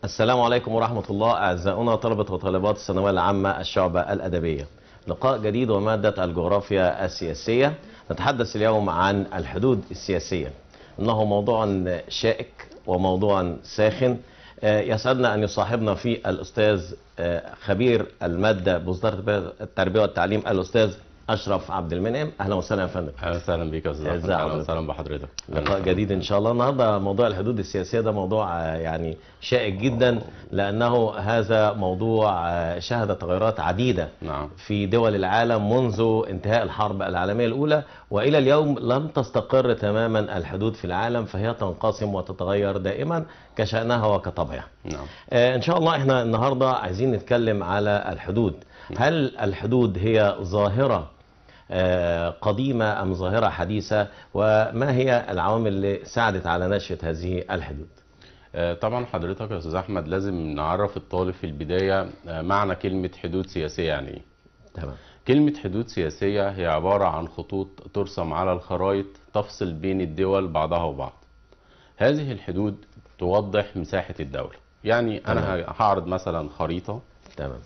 السلام عليكم ورحمة الله أعزائنا طلبة وطالبات الثانوية العامة الشعبة الأدبية لقاء جديد ومادة الجغرافيا السياسية نتحدث اليوم عن الحدود السياسية إنه موضوع شائك وموضوع ساخن آه، يسعدنا أن يصاحبنا فيه الأستاذ آه، خبير المادة بوزارة التربية والتعليم الأستاذ أشرف عبد المنعم أهلا وسهلا يا فندم اهلا وسهلا بيك يا استاذ احمد ازي اهلا حضرتك؟ وسهلا بحضرتك لقاء جديد ان شاء الله النهارده موضوع الحدود السياسيه ده موضوع آه، يعني شائك جدا لانه هذا موضوع آه، شهد تغيرات عديده نعم في دول العالم منذ انتهاء الحرب العالميه الاولى والى اليوم لم تستقر تماما الحدود في العالم فهي تنقسم وتتغير دائما كشانها وكطبعها. نعم آه، ان شاء الله احنا النهارده عايزين نتكلم على الحدود هل الحدود هي ظاهره آه، قديمه ام ظاهره حديثه وما هي العوامل اللي ساعدت على نشاه هذه الحدود آه، طبعا حضرتك يا استاذ احمد لازم نعرف الطالب في البدايه آه، معنى كلمه حدود سياسيه يعني ايه تمام كلمه حدود سياسيه هي عباره عن خطوط ترسم على الخرائط تفصل بين الدول بعضها وبعض هذه الحدود توضح مساحه الدوله يعني انا ه- هعرض مثلا خريطه تمام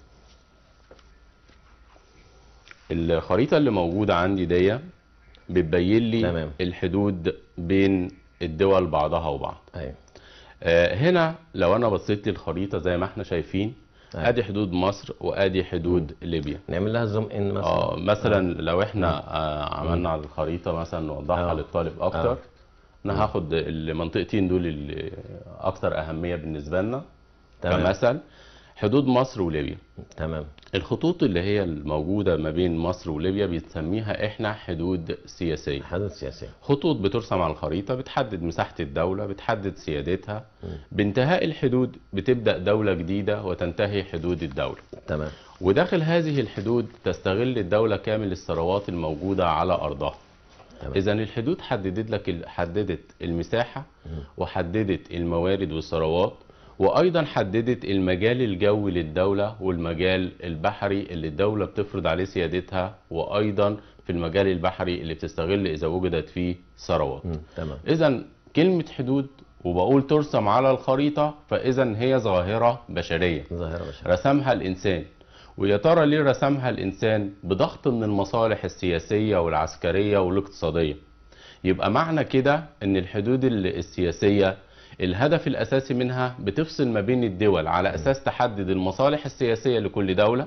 الخريطه اللي موجوده عندي دي بتبين لي تمام. الحدود بين الدول بعضها وبعض ايوه آه، هنا لو انا بصيت للخريطه زي ما احنا شايفين أيوة. ادي حدود مصر وادي حدود ليبيا نعمل لها زوم ان مثلا اه مثلا لو احنا آه عملنا على الخريطه مثلا نوضحها آه. للطالب اكتر انا هاخد المنطقتين دول اللي اكتر اهميه بالنسبه لنا تمام كمثل حدود مصر وليبيا تمام الخطوط اللي هي الموجوده ما بين مصر وليبيا بنسميها احنا حدود سياسيه حدود سياسيه خطوط بترسم على الخريطة بتحدد مساحة الدولة بتحدد سيادتها بانتهاء الحدود بتبدأ دولة جديدة وتنتهي حدود الدولة تمام وداخل هذه الحدود تستغل الدولة كامل الثروات الموجودة على أرضها تمام. إذا الحدود حددت لك ال- حددت المساحة وحددت الموارد والثروات وأيضا حددت المجال الجوي للدولة والمجال البحري اللي الدولة بتفرض عليه سيادتها وأيضا في المجال البحري اللي بتستغل إذا وجدت فيه ثروات مم. تمام إذا كلمة حدود وبقول ترسم على الخريطة فإذا هي ظاهرة بشرية ظاهره بشريه رسمها الإنسان ويا ترى ليه رسمها الإنسان بضغط من المصالح السياسية والعسكرية والاقتصادية يبقى معنى كده إن الحدود ال- السياسية الهدف الأساسي منها بتفصل ما بين الدول على أساس تحدد المصالح السياسية لكل دولة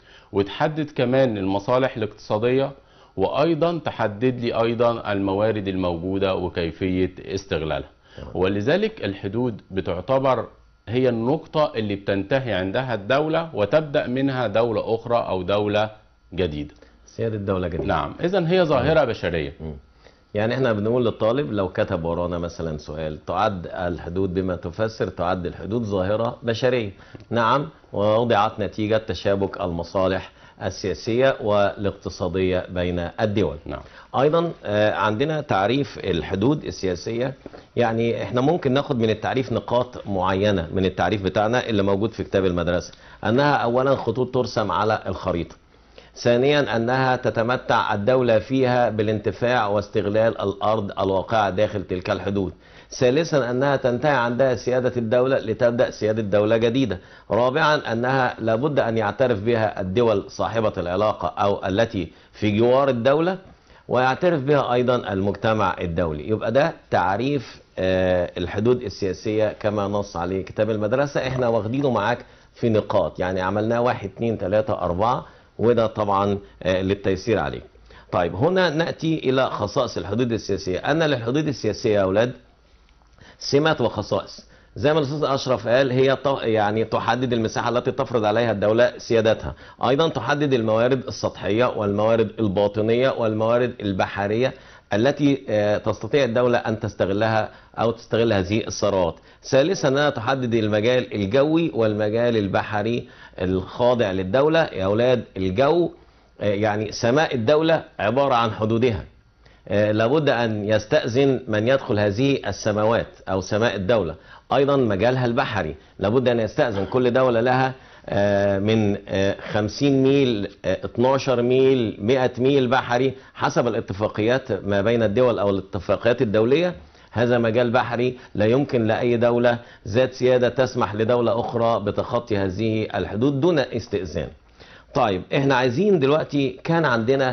وتحدد كمان المصالح الاقتصادية وأيضا تحدد لي أيضا الموارد الموجودة وكيفية استغلالها ولذلك الحدود بتعتبر هي النقطة اللي بتنتهي عندها الدولة وتبدأ منها دولة أخرى أو دولة جديدة سياده الدوله جديده نعم إذا هي ظاهرة بشرية يعني احنا بنقول للطالب لو كتب ورانا مثلا سؤال تعد الحدود بما تفسر تعد الحدود ظاهرة بشرية نعم ووضعت نتيجة تشابك المصالح السياسية والاقتصادية بين الدول نعم ايضا آه، عندنا تعريف الحدود السياسيه يعني احنا ممكن ناخد من التعريف نقاط معينه من التعريف بتاعنا اللي موجود في كتاب المدرسه انها اولا خطوط ترسم على الخريطه ثانيا انها تتمتع الدوله فيها بالانتفاع واستغلال الارض الواقعه داخل تلك الحدود ثالثا انها تنتهي عندها سياده الدوله لتبدا سياده دوله جديده رابعا انها لابد ان يعترف بها الدول صاحبه العلاقه او التي في جوار الدوله ويعترف بها ايضا المجتمع الدولي يبقى ده تعريف آه، الحدود السياسيه كما نص عليه كتاب المدرسه احنا واخدينه معاك في نقاط يعني عملناه واحد اتنين تلاته اربعه وده طبعا آه، للتيسير عليك طيب هنا ناتي الى خصائص الحدود السياسيه ان للحدود السياسيه يا اولاد سمات وخصائص زي ما الاستاذ اشرف قال هي ط- يعني تحدد المساحه التي تفرض عليها الدوله سيادتها ايضا تحدد الموارد السطحيه والموارد الباطنيه والموارد البحريه التي آه، تستطيع الدولة أن تستغلها أو تستغل هذه الثروات ثالثا أنها تحدد المجال الجوي والمجال البحري الخاضع للدولة يا أولاد الجو آه، يعني سماء الدولة عبارة عن حدودها آه، لابد أن يستأذن من يدخل هذه السماوات أو سماء الدولة أيضا مجالها البحري لابد أن يستأذن كل دولة لها آه، من آه، 50 ميل آه، 12 ميل 100 ميل بحري حسب الاتفاقيات ما بين الدول أو الاتفاقيات الدولية هذا مجال بحري لا يمكن لأي دولة ذات سيادة تسمح لدولة أخرى بتخطي هذه الحدود دون استئذان طيب احنا عايزين دلوقتي كان عندنا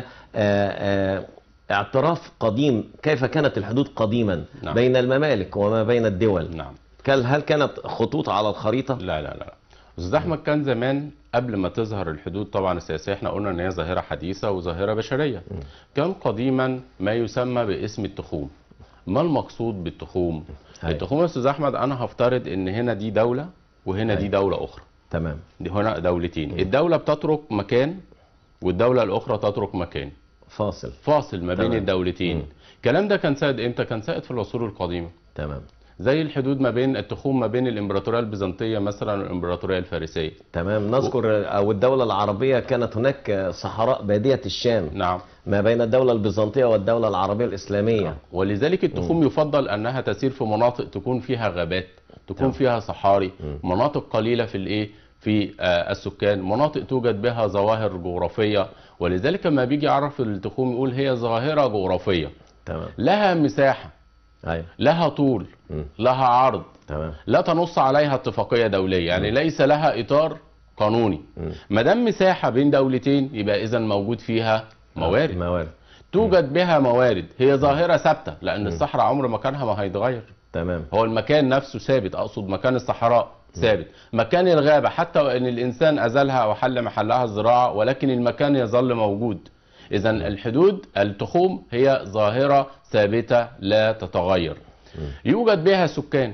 آه، آه، اعتراف قديم كيف كانت الحدود قديما نعم. بين الممالك وما بين الدول نعم كان- هل كانت خطوط على الخريطة لا لا لا استاذ احمد كان زمان قبل ما تظهر الحدود طبعا السياسيه احنا قلنا ان هي ظاهره حديثه وظاهره بشريه كان قديما ما يسمى باسم التخوم ما المقصود بالتخوم أيوة. التخوم يا استاذ احمد انا هفترض ان هنا دي دوله وهنا دي أيوة. دوله اخرى تمام دي هنا دولتين الدوله بتترك مكان والدوله الاخرى تترك مكان فاصل فاصل ما بين تمام. الدولتين مم. الكلام ده كان سائد امتى كان سائد في العصور القديمه تمام زي الحدود ما بين التخوم ما بين الامبراطوريه البيزنطيه مثلا والامبراطوريه الفارسيه تمام نذكر او الدولة العربية كانت هناك صحراء بادية الشام نعم ما بين الدولة البيزنطية والدولة العربية الإسلامية ولذلك التخوم يفضل انها تسير في مناطق تكون فيها غابات تكون تمام. فيها صحاري مناطق قليله في الايه في آه السكان مناطق توجد بها ظواهر جغرافيه ولذلك لما بيجي يعرف التخوم يقول هي ظاهره جغرافيه تمام لها مساحه ايوه لها طول مم. لها عرض تمام لا تنص عليها اتفاقيه دوليه يعني ليس لها اطار قانوني مم. ما دام مساحه بين دولتين يبقى اذا موجود فيها موارد موارد توجد بها موارد هي ظاهره ثابته لان الصحراء عمر مكانها ما هيتغير تمام هو المكان نفسه ثابت اقصد مكان الصحراء ثابت مكان الغابه حتى وان الانسان ازالها وحل محلها الزراعه ولكن المكان يظل موجود اذا الحدود التخوم هي ظاهره ثابته لا تتغير يوجد بها سكان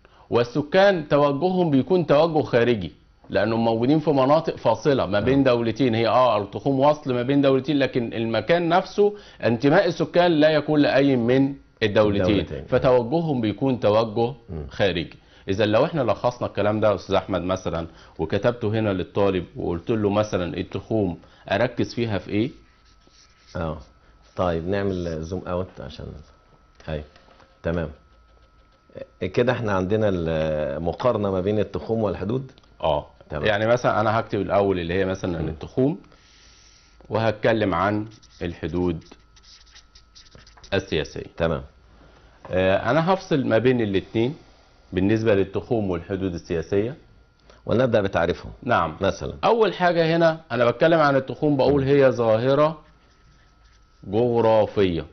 والسكان توجههم بيكون توجه خارجي لانهم موجودين في مناطق فاصله ما بين دولتين هي اه التخوم وصل ما بين دولتين لكن المكان نفسه انتماء السكان لا يكون لاي من الدولتين الدولتين. فتوجههم بيكون توجه خارجي اذا لو احنا لخصنا الكلام ده يا استاذ احمد مثلا وكتبته هنا للطالب وقلت له مثلا التخوم اركز فيها في ايه اه طيب نعمل زوم اوت عشان ايوه تمام كده احنا عندنا المقارنة ما بين التخوم والحدود اه تمام. يعني مثلا انا هكتب الاول اللي هي مثلا التخوم وهتكلم عن الحدود السياسيه تمام آه، انا هفصل ما بين الاثنين بالنسبه للتخوم والحدود السياسيه ونبدأ بتعريفهم نعم مثلا اول حاجه هنا انا بتكلم عن التخوم بقول هي ظاهره جغرافيه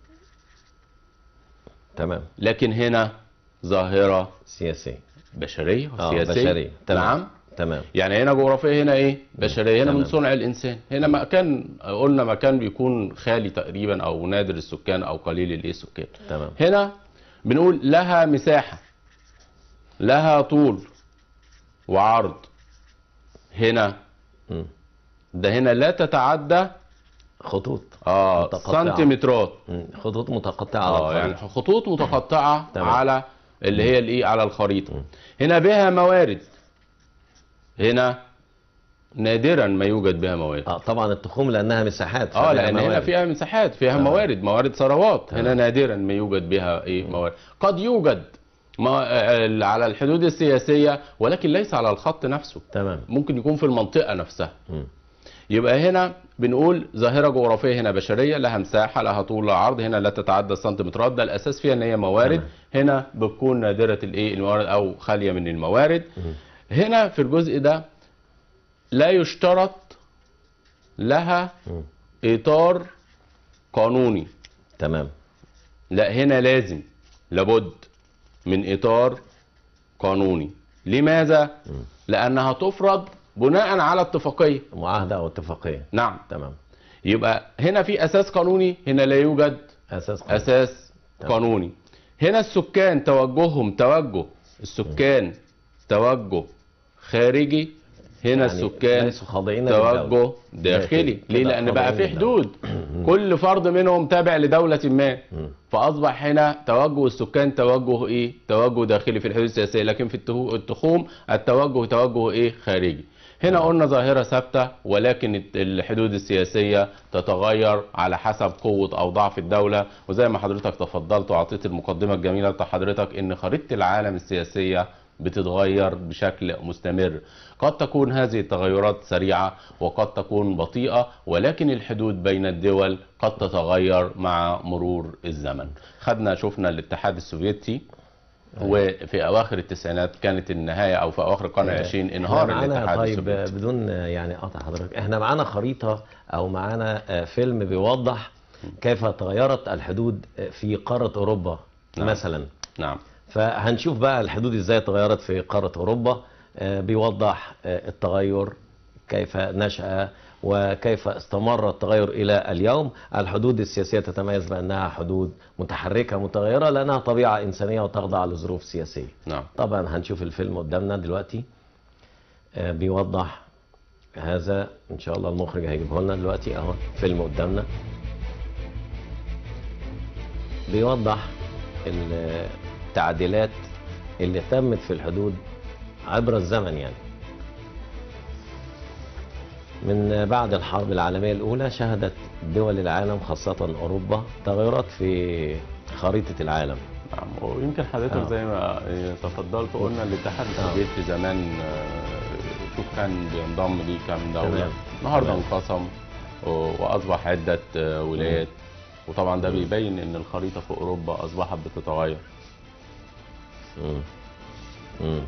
تمام لكن هنا ظاهره سياسي بشريه اه وسياسيه بشري تمام نعم تمام يعني هنا جغرافيا هنا ايه بشريه هنا من تمام. صنع الانسان هنا مكان قلنا مكان بيكون خالي تقريبا او نادر السكان او قليل الايه السكان تمام هنا بنقول لها مساحه لها طول وعرض هنا مم. ده هنا لا تتعدى خطوط اه متقطعة. سنتيمترات مم. خطوط متقطعة على اه يعني الخريطة خطوط متقطعه تمام. على اللي هي الايه على الخريطه هنا بها موارد هنا نادرا ما يوجد بها موارد اه طبعا التخوم لانها مساحات اه فبها لان هنا موارد. فيها مساحات فيها تمام. موارد موارد ثروات هنا تمام. نادرا ما يوجد بها ايه موارد قد يوجد ما آه، على الحدود السياسيه ولكن ليس على الخط نفسه تمام ممكن يكون في المنطقه نفسها مم. يبقى هنا بنقول ظاهره جغرافيه هنا بشريه لها مساحه لها طول لها عرض هنا لا تتعدى السنتيمترات ده الاساس فيها ان هي موارد تمام. هنا بتكون نادره الايه الموارد او خاليه من الموارد هنا في الجزء ده لا يشترط لها مم. اطار قانوني تمام لا هنا لازم لابد من اطار قانوني لماذا لانها تفرض بناء على اتفاقيه معاهدة او اتفاقية نعم تمام يبقى هنا في اساس قانوني هنا لا يوجد اساس قانون. اساس تمام. قانوني هنا السكان توجههم توجه السكان توجه خارجي هنا يعني السكان ليسوا خاضعين للدولة. توجه داخلي داخلي. ليه كده لان بقى في خاضعين حدود كل فرد منهم تابع لدولة ما مم. فاصبح هنا توجه السكان توجه ايه توجه داخلي في الحدود السياسيه لكن في التهو- التخوم التوجه توجه ايه خارجي هنا قلنا ظاهرة ثابتة ولكن الت- الحدود السياسية تتغير على حسب قوة أو ضعف الدولة وزي ما حضرتك تفضلت وأعطيت المقدمة الجميلة بتاع حضرتك إن خريطة العالم السياسية بتتغير بشكل مستمر قد تكون هذه التغيرات سريعة وقد تكون بطيئة ولكن الحدود بين الدول قد تتغير مع مرور الزمن خدنا شفنا الاتحاد السوفيتي وفي اواخر التسعينات كانت النهايه او في اواخر القرن العشرين انهار إحنا معانا الاتحاد طيب السوفيتي بدون يعني قطع حضرتك احنا معانا خريطة او معانا آه، فيلم بيوضح كيف تغيرت الحدود في قارة اوروبا نعم. مثلا نعم فهنشوف بقى الحدود ازاي اتغيرت في قارة اوروبا آه، بيوضح آه، التغير كيف نشأ وكيف استمر التغير الى اليوم الحدود السياسية تتميز بانها حدود متحركة متغيرة لانها طبيعة انسانية وتخضع لظروف سياسية نعم طبعا هنشوف الفيلم قدامنا دلوقتي آه، بيوضح هذا ان شاء الله المخرج هيجيبه لنا دلوقتي اهو فيلم قدامنا بيوضح التعديلات اللي تمت في الحدود عبر الزمن يعني من بعد الحرب العالمية الأولى شهدت دول العالم خاصة أوروبا تغيرات في خريطة العالم نعم ويمكن حضرتك آه. زي ما تفضلت قلنا الاتحاد السوفيتي زمان آه، شوف كان بينضم ليه كام دولة تمام. النهارده تمام. انقسم و- واصبح عدة آه، ولايات وطبعا ده بيبين ان الخريطة في اوروبا اصبحت بتتغير مم. مم.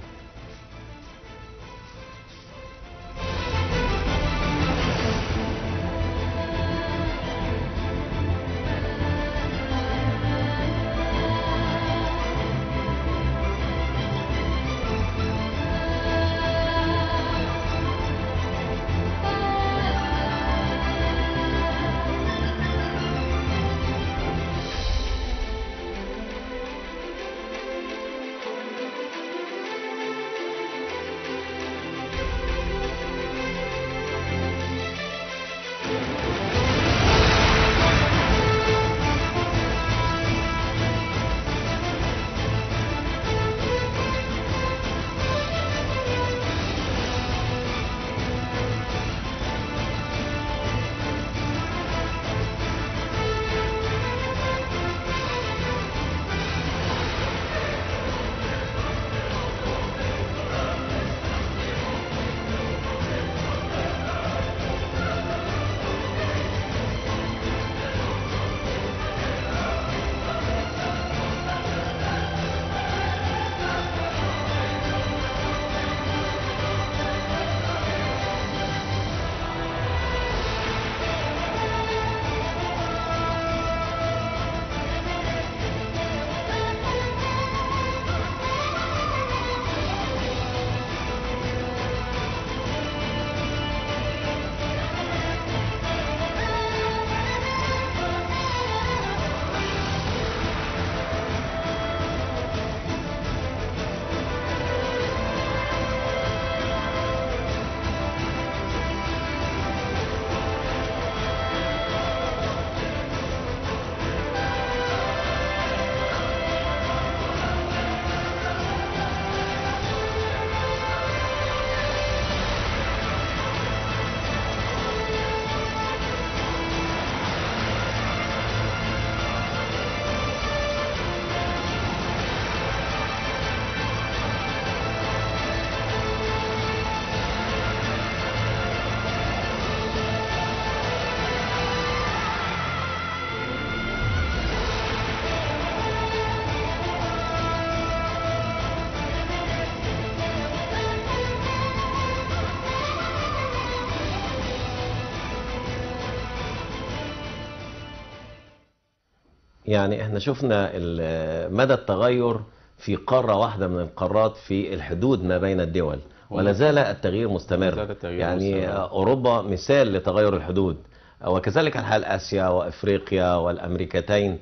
يعني احنا شفنا ال- مدى التغير في قارة واحدة من القارات في الحدود ما بين الدول ولا زال التغيير مستمر ولا زال التغيير يعني مستمر. أوروبا مثال لتغير الحدود وكذلك الحال آسيا وإفريقيا والأمريكتين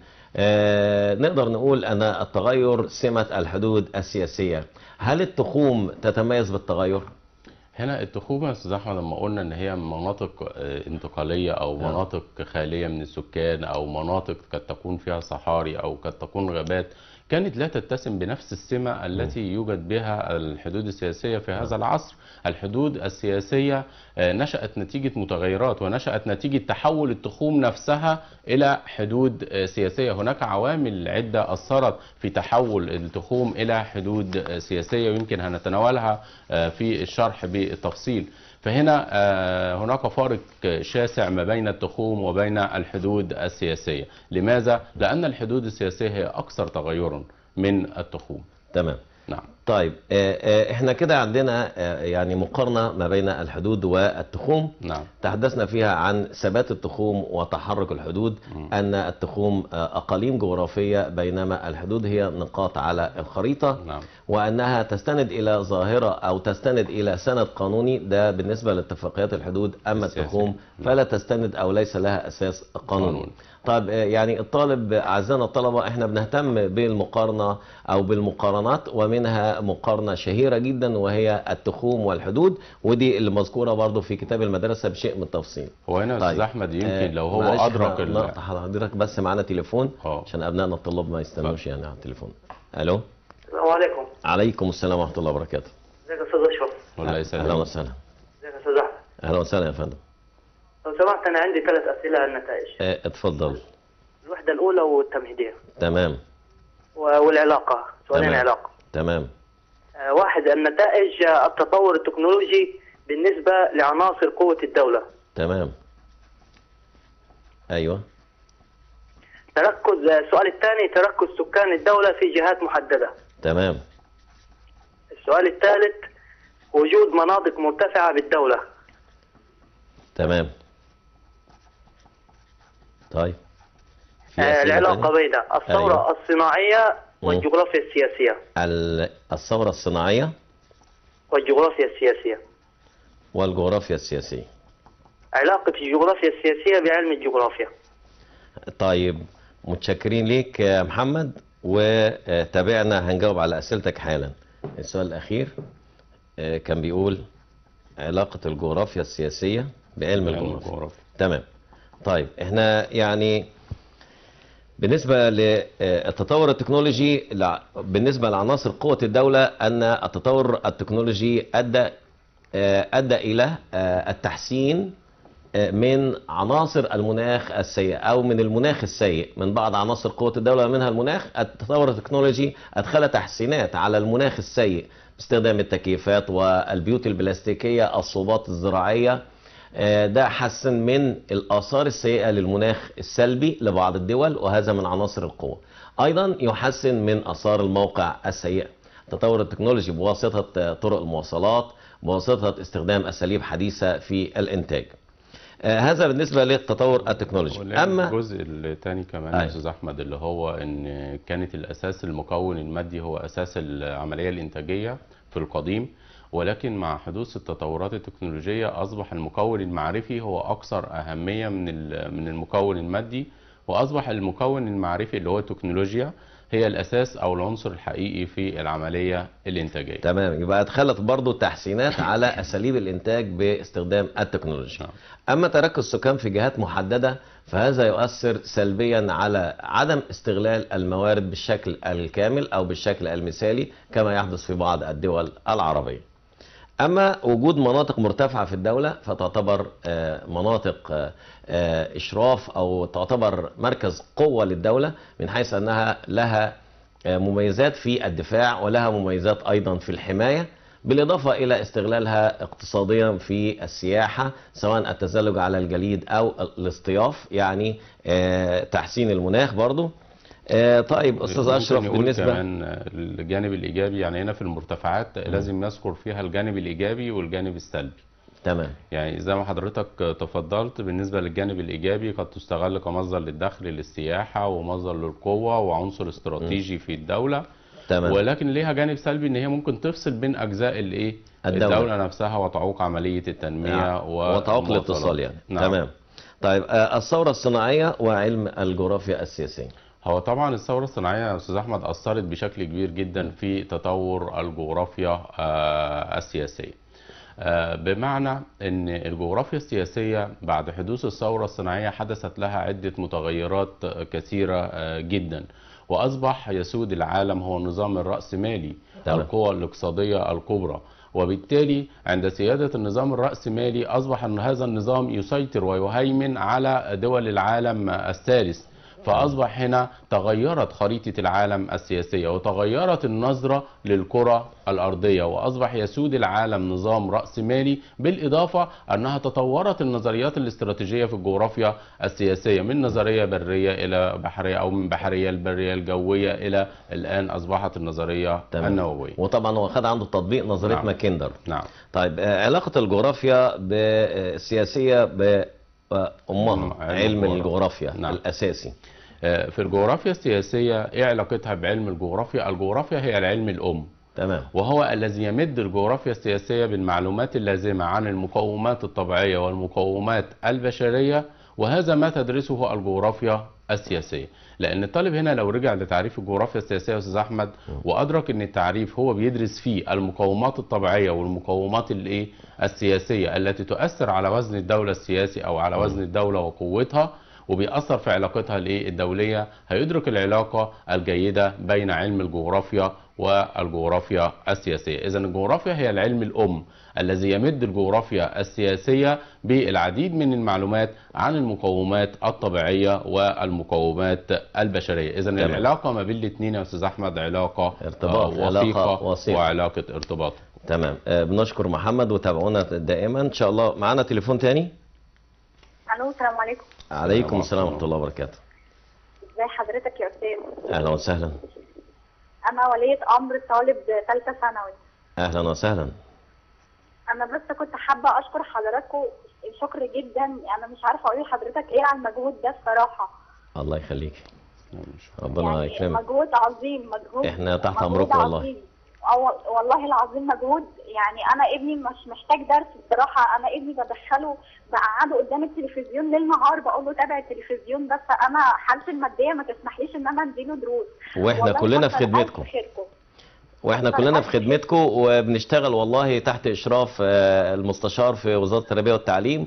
آه، نقدر نقول أن التغير سمة الحدود السياسية هل التخوم تتميز بالتغير؟ هنا التخوم يا استاذ احمد لما قلنا ان هي مناطق آه، انتقاليه او نعم. مناطق خاليه من السكان او مناطق قد تكون فيها صحاري او قد تكون غابات كانت لا تتسم بنفس السمة التي يوجد بها الحدود السياسية في هذا العصر الحدود السياسية آه، نشأت نتيجة متغيرات ونشأت نتيجة تحول التخوم نفسها إلى حدود آه، سياسية هناك عوامل عدة أثرت في تحول التخوم إلى حدود آه، سياسية ويمكن هنتناولها آه، في الشرح بالتفصيل فهنا آه، هناك فارق شاسع ما بين التخوم وبين الحدود السياسية لماذا؟ لأن الحدود السياسية هي أكثر تغيرا من التخوم تمام نعم طيب آه، آه، احنا كده عندنا آه، يعني مقارنة ما بين الحدود والتخوم نعم تحدثنا فيها عن ثبات التخوم وتحرك الحدود أن التخوم آه، أقاليم جغرافية بينما الحدود هي نقاط على الخريطة نعم وأنها تستند إلى ظاهرة أو تستند إلى سند قانوني ده بالنسبة لاتفاقيات الحدود أما السياسية. التخوم فلا تستند أو ليس لها أساس قانوني قانوني. طيب آه، يعني الطالب أعزائنا الطلبة احنا بنهتم بالمقارنة أو بالمقارنات ومنها مقارنة شهيرة جدا وهي التخوم والحدود ودي اللي مذكورة برضو في كتاب المدرسة بشيء من التفصيل هو هنا يا طيب. أستاذ أحمد يمكن آه، لو هو معلش أدرك احنا ال- نقطع حضرتك بس معانا تليفون اه عشان ابنائنا الطلاب ما يستنوش يعني على التليفون الو السلام عليكم عليكم السلام ورحمه الله وبركاته ازيك يا استاذ اشرف ولا اهلا يسلمك وسهلا ازيك يا استاذ احمد اهلا وسهلا يا فندم لو سمحت انا عندي ثلاث اسئله عن النتائج آه، اتفضل الوحده الاولى والتمهيديه تمام و- والعلاقه سؤالين تمام. علاقه تمام آه، واحد النتائج آه، التطور التكنولوجي بالنسبه لعناصر قوه الدوله تمام ايوه تركز آه، السؤال الثاني تركز سكان الدوله في جهات محدده تمام السؤال الثالث وجود مناطق مرتفعه بالدوله تمام طيب في آه، أسئلة العلاقه تانية؟ بين الثوره أيوة. الصناعيه والجغرافيا السياسيه ال- الثوره الصناعيه والجغرافيا السياسيه والجغرافيا السياسيه علاقه الجغرافيا السياسيه بعلم الجغرافيا طيب متشكرين ليك يا محمد وتابعنا هنجاوب على اسئلتك حالا السؤال الاخير آه، كان بيقول علاقه الجغرافيا السياسيه بعلم الجغرافيا الجغرافيا تمام طيب احنا يعني بالنسبة للتطور التكنولوجي لع- بالنسبة لعناصر قوة الدولة أن التطور التكنولوجي أدى آه، أدى إلى آه، التحسين آه، من عناصر المناخ السيء أو من المناخ السيء من بعض عناصر قوة الدولة منها المناخ التطور التكنولوجي أدخل تحسينات على المناخ السيء باستخدام التكييفات والبيوت البلاستيكية الصوبات الزراعية آه، ده حسن من الآثار السيئة للمناخ السلبي لبعض الدول وهذا من عناصر القوة أيضا يحسن من آثار الموقع السيئة تطور التكنولوجي بواسطة آه، طرق المواصلات بواسطة استخدام أساليب حديثة في الإنتاج آه، هذا بالنسبة للتطور التكنولوجي أما أما الجزء الثاني كمان أيوة. يا استاذ احمد اللي هو ان كانت الاساس المكون المادي هو اساس العمليه الانتاجيه في القديم ولكن مع حدوث التطورات التكنولوجيه اصبح المكون المعرفي هو اكثر اهميه من ال- من المكون المادي واصبح المكون المعرفي اللي هو التكنولوجيا هي الاساس او العنصر الحقيقي في العمليه الانتاجيه تمام يبقى ادخلت برضو تحسينات على اساليب الانتاج باستخدام التكنولوجيا نعم. اما تركز السكان في جهات محدده فهذا يؤثر سلبيا على عدم استغلال الموارد بالشكل الكامل او بالشكل المثالي كما يحدث في بعض الدول العربيه اما وجود مناطق مرتفعه في الدوله فتعتبر آه، مناطق آه، آه، اشراف او تعتبر مركز قوه للدوله من حيث انها لها آه، مميزات في الدفاع ولها مميزات ايضا في الحمايه بالاضافه الى استغلالها اقتصاديا في السياحه سواء التزلج على الجليد او الاصطياف يعني آه، تحسين المناخ برضو آه، طيب استاذ ممكن اشرف نقول بالنسبه كمان الجانب الايجابي يعني هنا في المرتفعات لازم نذكر فيها الجانب الايجابي والجانب السلبي تمام يعني زي ما حضرتك تفضلت بالنسبة للجانب الإيجابي قد تستغل كمصدر للدخل للسياحة ومصدر للقوة وعنصر استراتيجي في الدولة تمام ولكن ليها جانب سلبي إن هي ممكن تفصل بين أجزاء الإيه الدولة. الدولة نفسها وتعوق عملية التنمية وتعوق والمواصلات. الاتصال يعني نعم. تمام طيب آه، الثوره الصناعيه وعلم الجغرافيا السياسيه هو طبعا الثورة الصناعية يا أستاذ أحمد أثرت بشكل كبير جدا في تطور الجغرافيا آه، السياسية آه، بمعنى ان الجغرافيا السياسيه بعد حدوث الثوره الصناعيه حدثت لها عده متغيرات آه، كثيره آه، جدا واصبح يسود العالم هو النظام الراسمالي تمام. القوى الاقتصاديه الكبرى وبالتالي عند سياده النظام الراسمالي اصبح ان هذا النظام يسيطر ويهيمن على دول العالم الثالث فاصبح هنا تغيرت خريطه العالم السياسيه وتغيرت النظره للكره الارضيه واصبح يسود العالم نظام راسمالي بالاضافه انها تطورت النظريات الاستراتيجيه في الجغرافيا السياسيه من نظريه بريه الى بحريه او من بحريه البريه الجويه الى الان اصبحت النظريه تمام. النوويه وطبعا هو خد عنده تطبيق نظريه نعم. ماكندر نعم طيب آه، علاقه الجغرافيا بالسياسيه بامها علم علم الجغرافيا. الجغرافيا نعم. الاساسي آه، في الجغرافيا السياسيه ايه علاقتها بعلم الجغرافيا الجغرافيا هي العلم الام تمام وهو الذي يمد الجغرافيا السياسية بالمعلومات اللازمة عن المقومات الطبيعية والمقومات البشرية وهذا ما تدرسه الجغرافيا السياسية لأن الطالب هنا لو رجع لتعريف الجغرافيا السياسية يا أستاذ أحمد وأدرك أن التعريف هو بيدرس فيه المقومات الطبيعية والمقومات الإيه السياسية التي تؤثر على وزن الدولة السياسي أو على وزن الدولة وقوتها وبيأثر في علاقتها الايه الدولية هيدرك العلاقة الجيدة بين علم الجغرافيا والجغرافيا السياسية إذا الجغرافيا هي العلم الأم الذي يمد الجغرافيا السياسية بالعديد من المعلومات عن المقومات الطبيعية والمقومات البشرية إذا تمام. العلاقة ما بين الاثنين يا أستاذ أحمد علاقة ارتباط، آه، علاقة وثيقة وثيقة. وعلاقة ارتباط تمام آه، بنشكر محمد وتابعونا دائما ان شاء الله معانا تليفون تاني الو السلام عليكم عليكم السلام ورحمه الله وبركاته ازي حضرتك يا استاذ اهلا وسهلا انا ولية امر طالب ثالثه ثانوي اهلا وسهلا انا بس كنت حابه اشكر حضراتكم شكر جدا انا مش عارفه اقول لحضرتك ايه على المجهود ده الصراحه الله يخليك ربنا يعني يكرمك مجهود عظيم مجهود إحنا تحت مجهود أمركم والله. عظيم. أو- والله العظيم مجهود يعني انا ابني مش محتاج درس بصراحه انا ابني بدخله بقعده قدام التلفزيون ليل نهار بقول له تابع التلفزيون بس انا حالتي الماديه ما تسمحليش ان انا اديله دروس واحنا والله كلنا في كتر ألف خدمتكم خيركم. واحنا كتر كلنا ألف في خدمتكم وبنشتغل والله تحت اشراف آه، المستشار في وزاره التربيه والتعليم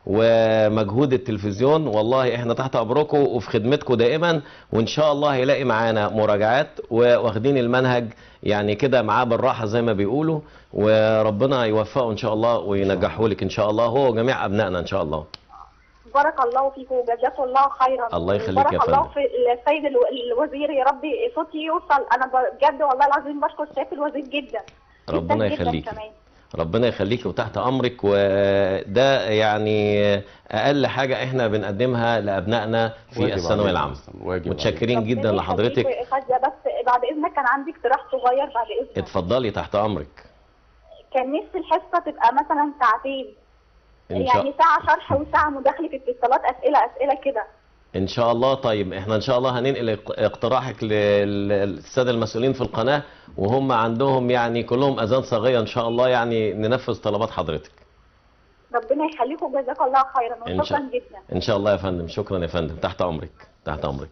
ومجهود التلفزيون والله احنا تحت امركم وفي خدمتكم دائما وان شاء الله هيلاقي معانا مراجعات واخدين المنهج يعني كده معاه بالراحه زي ما بيقولوا وربنا يوفقه ان شاء الله وينجحه لك ان شاء الله هو وجميع ابنائنا ان شاء الله بارك الله فيكم وجزاكم الله خيرا الله يخليك بارك يا الله فندم. في السيد الو- الوزير يا رب صوتي يوصل انا بجد والله العظيم بشكر سياده الوزير جدا ربنا جداً جداً يخليك. كمان. ربنا يخليك وتحت امرك وده يعني اقل حاجه احنا بنقدمها لابنائنا في واجب الثانويه علينا العامه أصلاً، واجب متشكرين ربنا جدا لحضرتك يخليكوا يا خالد بس بعد اذنك كان عندي اقتراح صغير بعد اذنك اتفضلي تحت امرك كان نفسي الحصه تبقى مثلا ساعتين ان يعني شاء ساعه شرح وساعه مداخله اتصالات اسئله اسئله كده ان شاء الله طيب احنا ان شاء الله هننقل اق- اقتراحك لل- للساده المسؤولين في القناه وهم عندهم يعني كلهم اذان صاغيه ان شاء الله يعني ننفذ طلبات حضرتك ربنا يخليكم جزاك الله خيرا إن شاء- وشكرا جدا ان شاء الله يا فندم شكرا يا فندم تحت امرك تحت امرك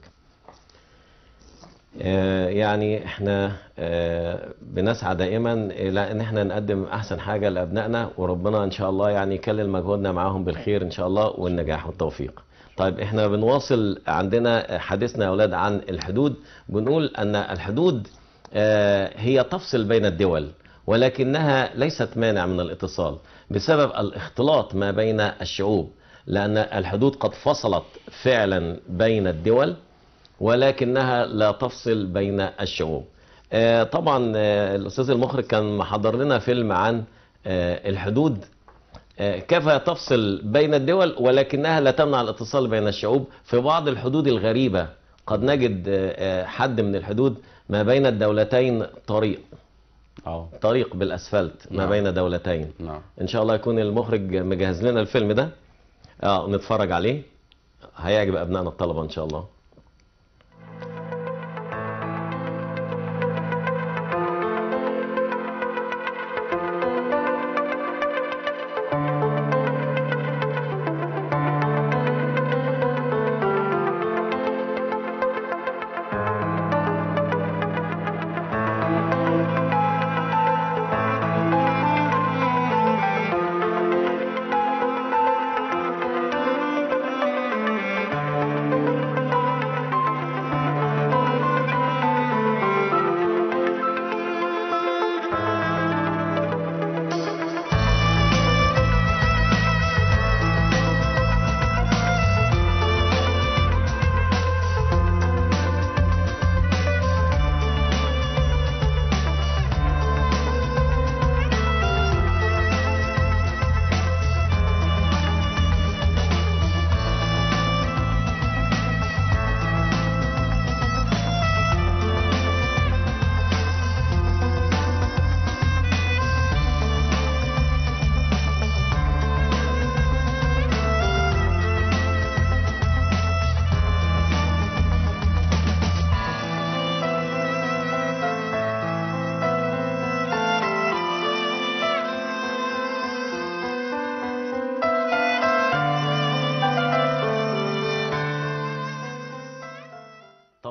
آه، يعني احنا آه، بنسعى دائما الى ان احنا نقدم احسن حاجه لابنائنا وربنا ان شاء الله يعني يكلل مجهودنا معاهم بالخير ان شاء الله والنجاح والتوفيق. طيب احنا بنواصل عندنا حديثنا يا اولاد عن الحدود بنقول ان الحدود آه، هي تفصل بين الدول ولكنها ليست مانع من الاتصال بسبب الاختلاط ما بين الشعوب لان الحدود قد فصلت فعلا بين الدول ولكنها لا تفصل بين الشعوب آه، طبعا آه، الاستاذ المخرج كان محضر لنا فيلم عن آه، الحدود آه، كيف تفصل بين الدول ولكنها لا تمنع الاتصال بين الشعوب في بعض الحدود الغريبة قد نجد آه، آه، حد من الحدود ما بين الدولتين طريق اه طريق بالاسفلت ما نعم. بين دولتين نعم ان شاء الله يكون المخرج مجهز لنا الفيلم ده اه نتفرج عليه هيعجب ابنائنا الطلبه ان شاء الله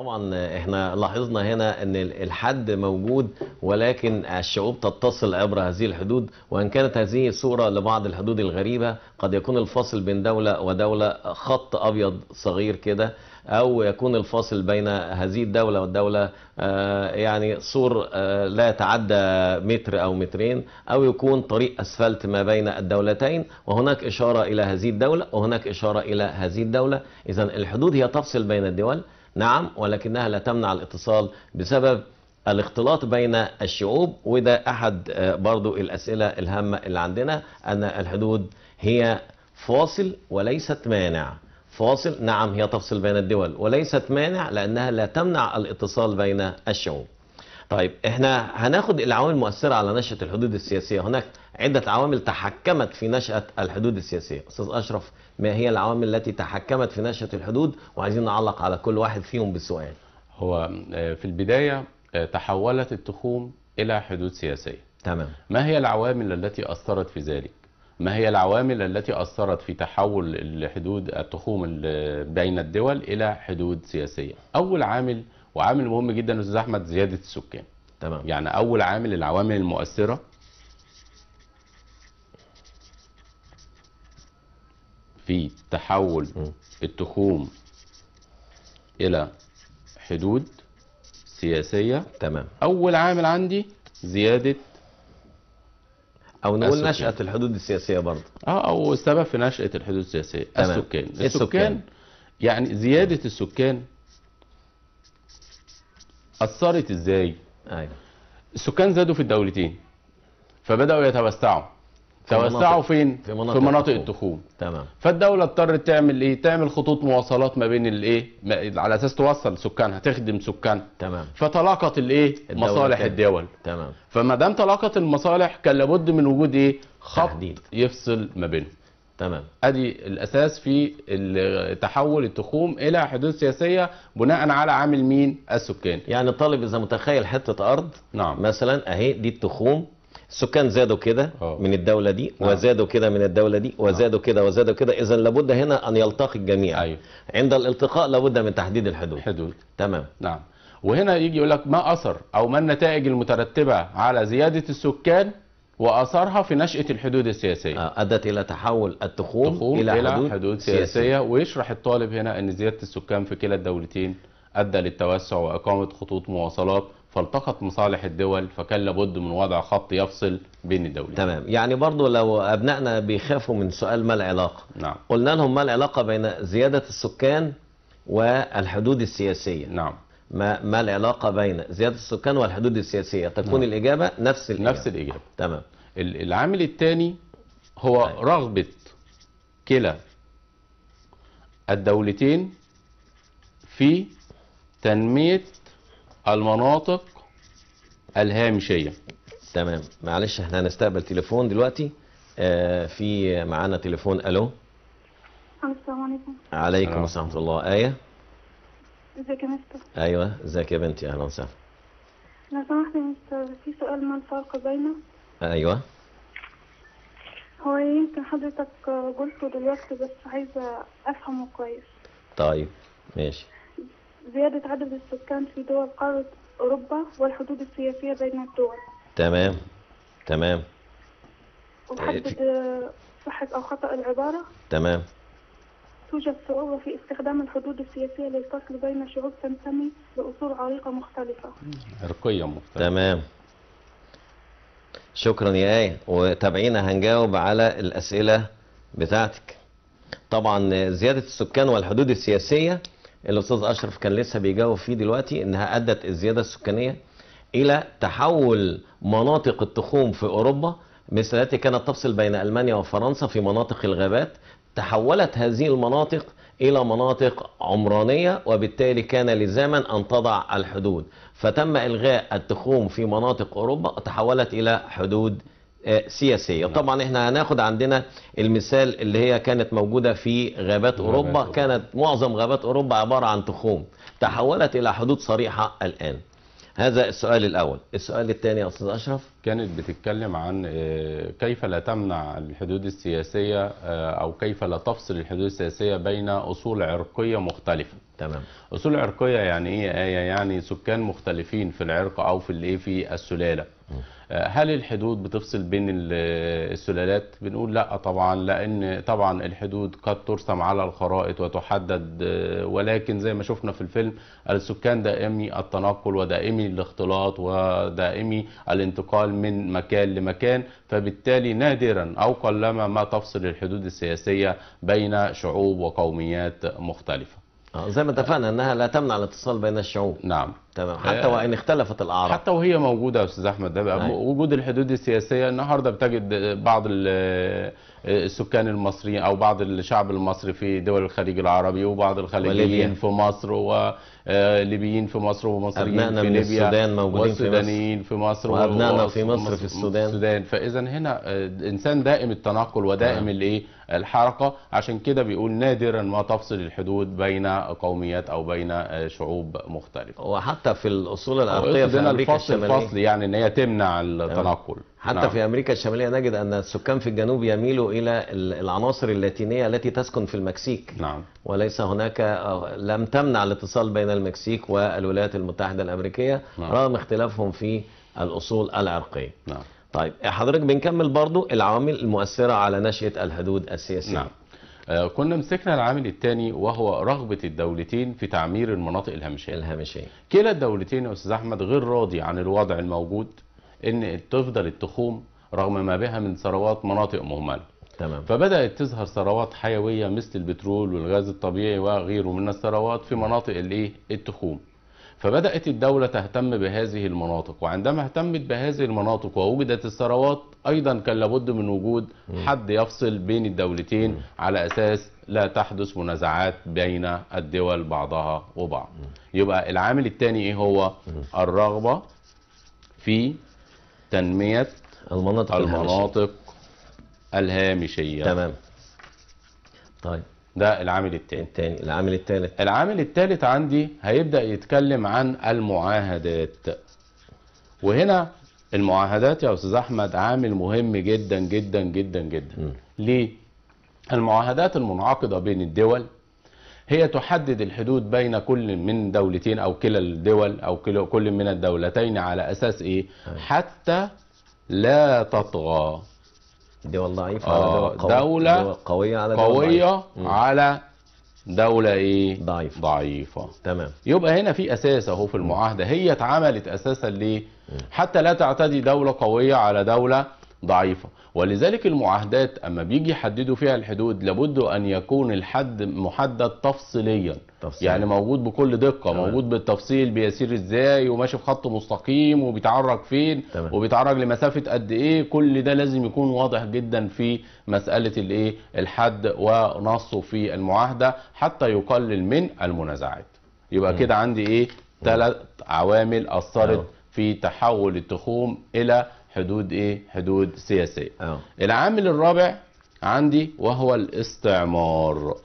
طبعا احنا لاحظنا هنا ان الحد موجود ولكن الشعوب تتصل عبر هذه الحدود وان كانت هذه صورة لبعض الحدود الغريبة قد يكون الفاصل بين دولة ودولة خط ابيض صغير كده او يكون الفاصل بين هذه الدولة والدولة آه، يعني سور آه، لا يتعدى متر او مترين او يكون طريق اسفلت ما بين الدولتين وهناك اشارة الى هذه الدولة وهناك اشارة الى هذه الدولة اذا الحدود هي تفصل بين الدول نعم ولكنها لا تمنع الاتصال بسبب الاختلاط بين الشعوب وده احد آه، برضو الاسئله الهامه اللي عندنا ان الحدود هي فاصل وليست مانع فاصل نعم هي تفصل بين الدول وليست مانع لانها لا تمنع الاتصال بين الشعوب طيب احنا هناخد العوامل المؤثره على نشاه الحدود السياسيه هناك عده عوامل تحكمت في نشاه الحدود السياسيه استاذ اشرف ما هي العوامل التي تحكمت في نشاه الحدود وعايزين نعلق على كل واحد فيهم بسؤال هو آه، في البداية آه، تحولت التخوم إلى حدود سياسية تمام ما هي العوامل التي أثرت في ذلك؟ ما هي العوامل التي أثرت في تحول الحدود التخوم ال- بين الدول إلى حدود سياسية؟ أول عامل وعامل مهم جدا أستاذ أحمد زيادة السكان تمام يعني أول عامل العوامل المؤثرة في تحول م. التخوم إلى حدود سياسية تمام أول عامل عندي زيادة او نقول السكان. نشاه الحدود السياسيه برضه اه او السبب في نشأة الحدود السياسية تمام. السكان السكان. السكان يعني زيادة السكان أثرت ازاي؟ ايوه السكان زادوا في الدولتين فبدأوا يتوسعوا في مناطق- توسعوا فين؟ في مناطق في مناطق التخوم. التخوم تمام فالدولة اضطرت تعمل ايه؟ تعمل خطوط مواصلات ما بين الايه؟ ما- على اساس توصل سكانها تخدم سكانها تمام فتلاقت الايه؟ الدولتين. مصالح الدول تمام فما دام تلاقت المصالح كان لابد من وجود ايه؟ خط تحديد. يفصل ما بينهم تمام ادي الاساس في ال- تحول التخوم الى حدود سياسيه بناء على عامل مين السكان يعني الطالب اذا متخيل حته ارض نعم مثلا اهي دي التخوم السكان زادوا كده آه. من الدوله دي نعم. وزادوا كده من الدوله دي وزادوا كده وزادوا كده اذا لابد هنا ان يلتقي الجميع ايوه عند الالتقاء لابد من تحديد الحدود حدود تمام نعم وهنا يجي يقول لك ما اثر او ما النتائج المترتبه على زياده السكان واثرها في نشاه الحدود السياسيه آه، ادت الى تحول التخوم تخوم الى, الى حدود, حدود سياسيه ويشرح الطالب هنا ان زياده السكان في كلا الدولتين ادى للتوسع واقامه خطوط مواصلات فالتقت مصالح الدول فكان لابد من وضع خط يفصل بين الدولتين تمام يعني برضو لو ابنائنا بيخافوا من سؤال ما العلاقه نعم قلنا لهم ما العلاقه بين زياده السكان والحدود السياسيه نعم ما ما العلاقه بين زياده السكان والحدود السياسيه تكون نعم. الاجابه نفس الإجابة. نفس الاجابه تمام ال- العامل الثاني هو أيوة. رغبة كلا الدولتين في تنمية المناطق الهامشية تمام معلش احنا هنستقبل تليفون دلوقتي آه في معانا تليفون الو السلام عليكم عليكم السلام. السلام ورحمه الله ايه ازيك يا مستر ايوه ازيك يا بنتي اهلا وسهلا لو سمحت يا مستر في سؤال ما الفرق بينه ايوه هو يمكن حضرتك قلته دلوقتي بس عايزة أفهمه كويس طيب ماشي زيادة عدد السكان في دول قارة أوروبا والحدود السياسية بين الدول تمام تمام وحدد صحة أو خطأ العبارة تمام توجد صعوبة في استخدام الحدود السياسية للفصل بين شعوب تنتمي لأصول عريقة مختلفة عرقية مختلفة تمام شكرا يا آية وتابعينا هنجاوب على الأسئلة بتاعتك طبعا زيادة السكان والحدود السياسية الأستاذ أشرف كان لسه بيجاوب فيه دلوقتي إنها أدت الزيادة السكانية إلى تحول مناطق التخوم في أوروبا مثل التي كانت تفصل بين ألمانيا وفرنسا في مناطق الغابات تحولت هذه المناطق إلى مناطق عمرانية وبالتالي كان لزاما أن تضع الحدود فتم إلغاء التخوم في مناطق أوروبا وتحولت إلى حدود آه، سياسية طبعا احنا هناخد عندنا المثال اللي هي كانت موجودة في غابات أوروبا أوروبا. كانت معظم غابات أوروبا عبارة عن تخوم تحولت إلى حدود صريحة الآن هذا السؤال الأول السؤال الثاني يا أستاذ أشرف كانت بتتكلم عن آه، كيف لا تمنع الحدود السياسية آه، أو كيف لا تفصل الحدود السياسية بين أصول عرقية مختلفة تمام اصول عرقيه يعني ايه يا ايه يعني سكان مختلفين في العرق او في الايه في السلاله آه، هل الحدود بتفصل بين ال- السلالات بنقول لا طبعا لان طبعا الحدود قد ترسم على الخرائط وتحدد آه، ولكن زي ما شفنا في الفيلم السكان دائمي التنقل ودائمي الاختلاط ودائمي الانتقال من مكان لمكان فبالتالي نادرا او قلما ما تفصل الحدود السياسيه بين شعوب وقوميات مختلفه آه، زي ما اتفقنا انها لا تمنع الاتصال بين الشعوب نعم تمام حتى آه، وان اختلفت الاعراض حتى وهي موجوده يا استاذ احمد ده بقى أيوة. وجود الحدود السياسيه النهارده بتجد بعض ال- السكان المصريين او بعض الشعب المصري في دول الخليج العربي وبعض وليبيا. الخليجيين في مصر وليبيين في مصر ومصريين أبنائنا في من ليبيا السودان موجودين في مصر. والسودانيين في مصر وأبنائنا و- في مصر في السودان. السودان فاذا هنا آه، الانسان دائم التنقل ودائم الايه الحركه عشان كده بيقول نادرا ما تفصل الحدود بين قوميات او بين آه، شعوب مختلفه وحتى في الاصول العرقيه العرقية في هنا امريكا الفصل الشماليه الفصل يعني ان هي تمنع التنقل حتى نعم. في امريكا الشماليه نجد ان السكان في الجنوب يميلوا الى ال- العناصر اللاتينيه التي تسكن في المكسيك نعم وليس هناك آه، لم تمنع الاتصال بين المكسيك والولايات المتحده الامريكيه نعم. رغم اختلافهم في الاصول العرقيه نعم طيب حضرتك بنكمل برضو العوامل المؤثره على نشاه الحدود السياسيه نعم آه كنا مسكنا العامل الثاني وهو رغبة الدولتين في تعمير المناطق الهامشية الهامشيه كلا الدولتين يا أستاذ أحمد غير راضي عن الوضع الموجود إن تفضل التخوم رغم ما بها من ثروات مناطق مهملة تمام فبدأت تظهر ثروات حيوية مثل البترول والغاز الطبيعي وغيره من الثروات في مناطق الايه التخوم فبدأت الدولة تهتم بهذه المناطق وعندما اهتمت بهذه المناطق ووجدت الثروات أيضا كان لابد من وجود حد يفصل بين الدولتين على أساس لا تحدث منازعات بين الدول بعضها وبعض يبقى العامل الثاني ايه هو الرغبة في تنمية المناطق الهامشيه المناطق الهامشية تمام طيب ده العامل الثاني الثاني العامل الثالث العامل الثالث عندي هيبدأ يتكلم عن المعاهدات وهنا المعاهدات يا أستاذ أحمد عامل مهم جدا جدا جدا جدا ليه؟ المعاهدات المنعقدة بين الدول هي تحدد الحدود بين كل من دولتين أو كلا الدول أو كلا- كل من الدولتين على أساس إيه؟ حتى لا تطغى دول ضعيفه آه، على دول قوية دولة دول قويه على دول قوية ضعيفة. على دولة ايه ضعيفة. ضعيفة تمام يبقى هنا في اساس اهو في المعاهدة هي اتعملت اساسا ليه حتى لا تعتدي دولة قوية على دولة ضعيفة ولذلك المعاهدات اما بيجي يحددوا فيها الحدود لابد ان يكون الحد محدد تفصيليا تفصيليا. يعني موجود بكل دقة تمام. موجود بالتفصيل بيسير ازاي وماشي في خط مستقيم وبيتعرج فين تمام. وبيتعرج لمسافة قد ايه كل ده لازم يكون واضح جدا في مسألة الايه الحد ونصه في المعاهدة حتى يقلل من المنازعات يبقى كده عندي ايه ثلاث عوامل اثرت أه. في تحول التخوم الى حدود ايه حدود سياسية اه العامل الرابع عندي وهو الاستعمار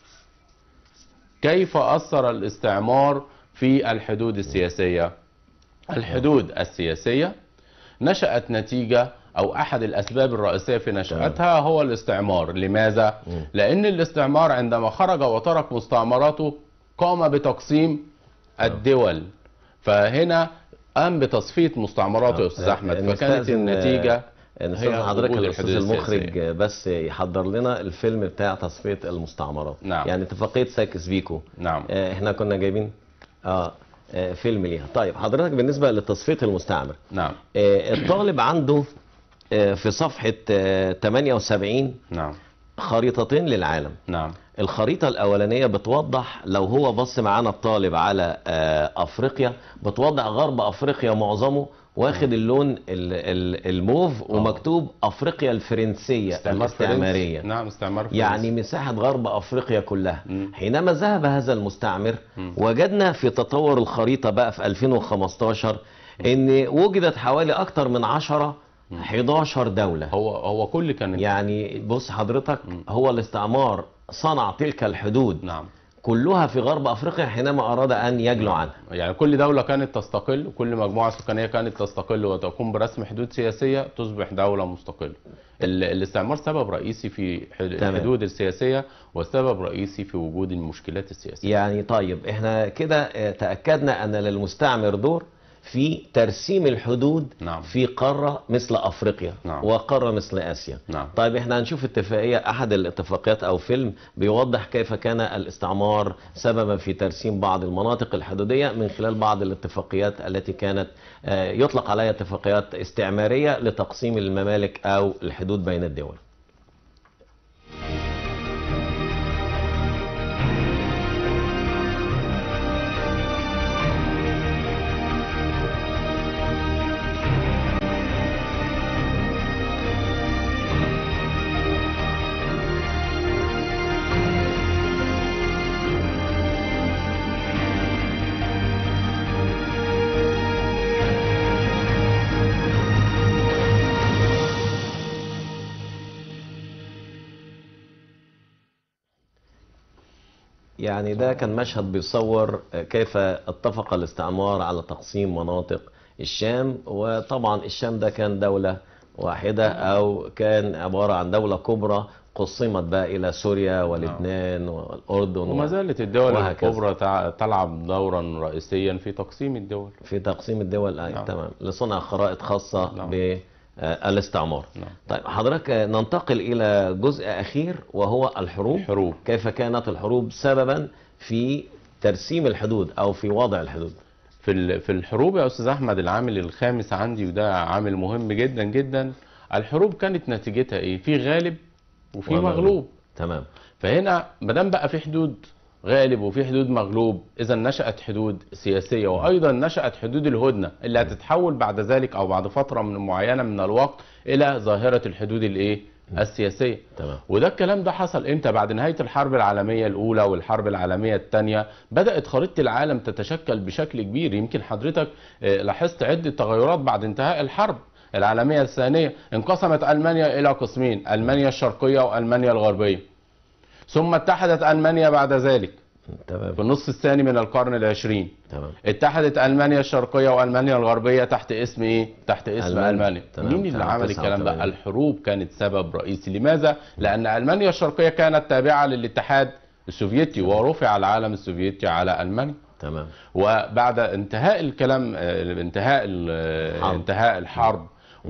كيف أثر الاستعمار في الحدود السياسية الحدود السياسية نشأت نتيجة أو أحد الأسباب الرئيسية في نشأتها هو الاستعمار لماذا؟ لأن الاستعمار عندما خرج وترك مستعمراته قام بتقسيم الدول فهنا قام بتصفية مستعمراته يا أستاذ أحمد فكانت نستأذن، النتيجة آه، نستاذن هي حضرتك وجود الاستاذ الحدود المخرج السياسية. آه، بس يحضر لنا الفيلم بتاع تصفيه المستعمرات نعم. يعني اتفاقيه سايكس بيكو نعم آه، احنا كنا جايبين اه آه، فيلم ليها طيب حضرتك بالنسبه لتصفيه المستعمر نعم آه، الطالب عنده آه، في صفحه آه، 78 نعم خريطتين للعالم نعم الخريطة الأولانية بتوضح لو هو بص معانا الطالب على آه، أفريقيا بتوضح غرب أفريقيا معظمه واخد اللون ال- ال- الموف ومكتوب أفريقيا الفرنسية استعمار الاستعمارية فرنسي. نعم استعمار فرنسي. يعني مساحة غرب أفريقيا كلها مم. حينما ذهب هذا المستعمر وجدنا في تطور الخريطة بقى في 2015 إن وجدت حوالي أكتر من 10 11 دولة هو هو كل كان يعني بص حضرتك هو الاستعمار صنع تلك الحدود نعم كلها في غرب افريقيا حينما اراد ان يجلو عنها يعني كل دولة كانت تستقل وكل مجموعة سكانية كانت تستقل وتقوم برسم حدود سياسية تصبح دولة مستقلة ال- الاستعمار سبب رئيسي في ح- تمام. الحدود السياسية وسبب رئيسي في وجود المشكلات السياسية يعني طيب احنا كده اه، تاكدنا ان للمستعمر دور في ترسيم الحدود نعم. في قاره مثل افريقيا نعم. وقاره مثل اسيا نعم. طيب احنا هنشوف اتفاقيه احد الاتفاقيات او فيلم بيوضح كيف كان الاستعمار سببا في ترسيم بعض المناطق الحدوديه من خلال بعض الاتفاقيات التي كانت اه، يطلق عليها اتفاقيات استعماريه لتقسيم الممالك او الحدود بين الدول يعني ده كان مشهد بيصور كيف اتفق الاستعمار على تقسيم مناطق الشام وطبعا الشام ده كان دولة واحدة أو كان عبارة عن دولة كبرى قسمت بقى إلى سوريا ولبنان والأردن وما زالت الدول وهكذا. الكبرى تع- تلعب دورا رئيسيا في تقسيم الدول في تقسيم الدول أي نعم. تمام لصنع خرائط خاصة نعم. بالاستعمار نعم. طيب حضرتك ننتقل إلى جزء أخير وهو الحروب الحروب كيف كانت الحروب سببا في ترسيم الحدود أو في وضع الحدود في ال- في الحروب يا استاذ احمد العامل الخامس عندي وده عامل مهم جدا جدا الحروب كانت نتيجتها ايه في غالب وفي ومغلوب. مغلوب تمام فهنا ما دام بقى في حدود غالب وفي حدود مغلوب اذا نشات حدود سياسيه وايضا نشات حدود الهدنه اللي هتتحول بعد ذلك او بعد فتره من معينه من الوقت الى ظاهره الحدود الايه السياسيه تمام وده الكلام ده حصل امتى بعد نهايه الحرب العالميه الاولى والحرب العالميه الثانيه بدات خريطه العالم تتشكل بشكل كبير يمكن حضرتك آه، لاحظت عده تغيرات بعد انتهاء الحرب العالميه الثانيه انقسمت المانيا الى قسمين المانيا الشرقيه والمانيا الغربيه ثم اتحدت المانيا بعد ذلك تمام في النصف الثاني من القرن العشرين تمام اتحدت المانيا الشرقيه والمانيا الغربيه تحت اسم ايه تحت اسم ألمانيا. المانيا تمام، مين اللي تمام، عمل الكلام 89. ده الحروب كانت سبب رئيسي لماذا لان المانيا الشرقيه كانت تابعه للاتحاد السوفيتي ورفع العالم السوفيتي على المانيا تمام وبعد انتهاء الكلام آه، انتهاء ال- حرب. انتهاء الحرب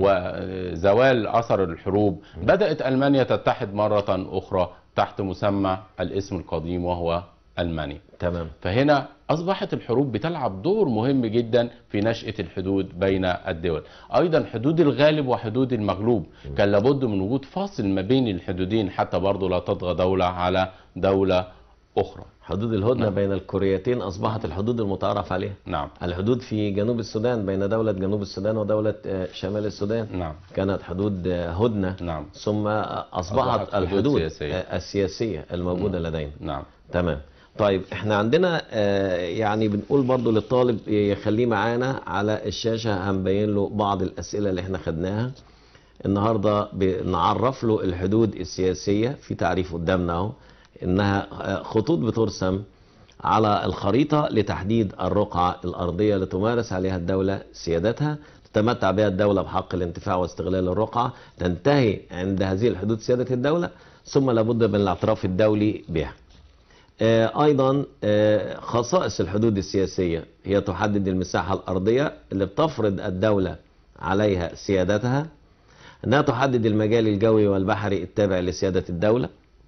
وزوال اثر الحروب بدات المانيا تتحد مره اخرى تحت مسمى الاسم القديم وهو المانيا تمام فهنا أصبحت الحروب بتلعب دور مهم جدا في نشأة الحدود بين الدول أيضا حدود الغالب وحدود المغلوب كان لابد من وجود فاصل ما بين الحدودين حتى برضو لا تطغى دولة على دولة أخرى حدود الهدنه نعم. بين الكوريتين اصبحت الحدود المتعارف عليها نعم الحدود في جنوب السودان بين دولة جنوب السودان ودولة آه، شمال السودان نعم كانت حدود آه، هدنة نعم ثم آه، أصبحت أصبحت حدود الحدود سياسية. آه، السياسية الموجودة لدينا نعم تمام طيب احنا عندنا آه، يعني بنقول برضو للطالب يخليه معانا على الشاشة هنبين له بعض الأسئلة اللي احنا خدناها النهاردة بنعرف له الحدود السياسية في تعريف قدامنا اهو انها آه، خطوط بترسم على الخريطة لتحديد الرقعة الأرضية لتمارس عليها الدولة سيادتها تتمتع بها الدولة بحق الانتفاع واستغلال الرقعة تنتهي عند هذه الحدود سيادة الدولة ثم لابد من الاعتراف الدولي بها آه، ايضا آه، خصائص الحدود السياسيه هي تحدد المساحه الارضيه اللي بتفرض الدوله عليها سيادتها انها تحدد المجال الجوي والبحري التابع لسياده الدوله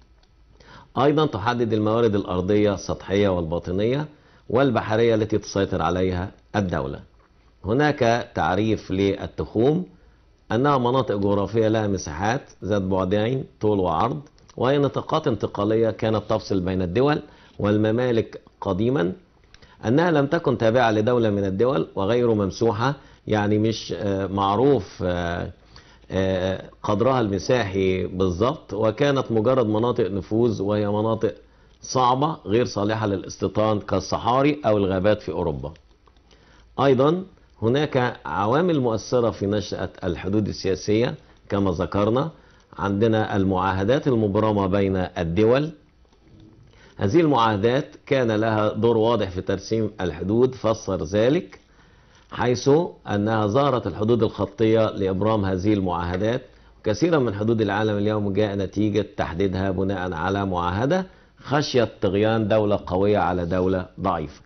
ايضا تحدد الموارد الارضيه السطحيه والباطنيه والبحريه التي تسيطر عليها الدوله هناك تعريف للتخوم أنها مناطق جغرافية لها مساحات ذات بعدين طول وعرض وهي نطاقات انتقالية كانت تفصل بين الدول والممالك قديما أنها لم تكن تابعة لدولة من الدول وغير ممسوحة يعني مش آه، معروف آه، آه، قدرها المساحي بالضبط وكانت مجرد مناطق نفوذ وهي مناطق صعبة غير صالحة للاستيطان كالصحاري أو الغابات في أوروبا أيضا هناك عوامل مؤثرة في نشأة الحدود السياسية كما ذكرنا عندنا المعاهدات المبرمة بين الدول هذه المعاهدات كان لها دور واضح في ترسيم الحدود فسر ذلك حيث أنها ظهرت الحدود الخطية لإبرام هذه المعاهدات كثيرا من حدود العالم اليوم جاء نتيجة تحديدها بناء على معاهدة خشية طغيان دولة قوية على دولة ضعيفة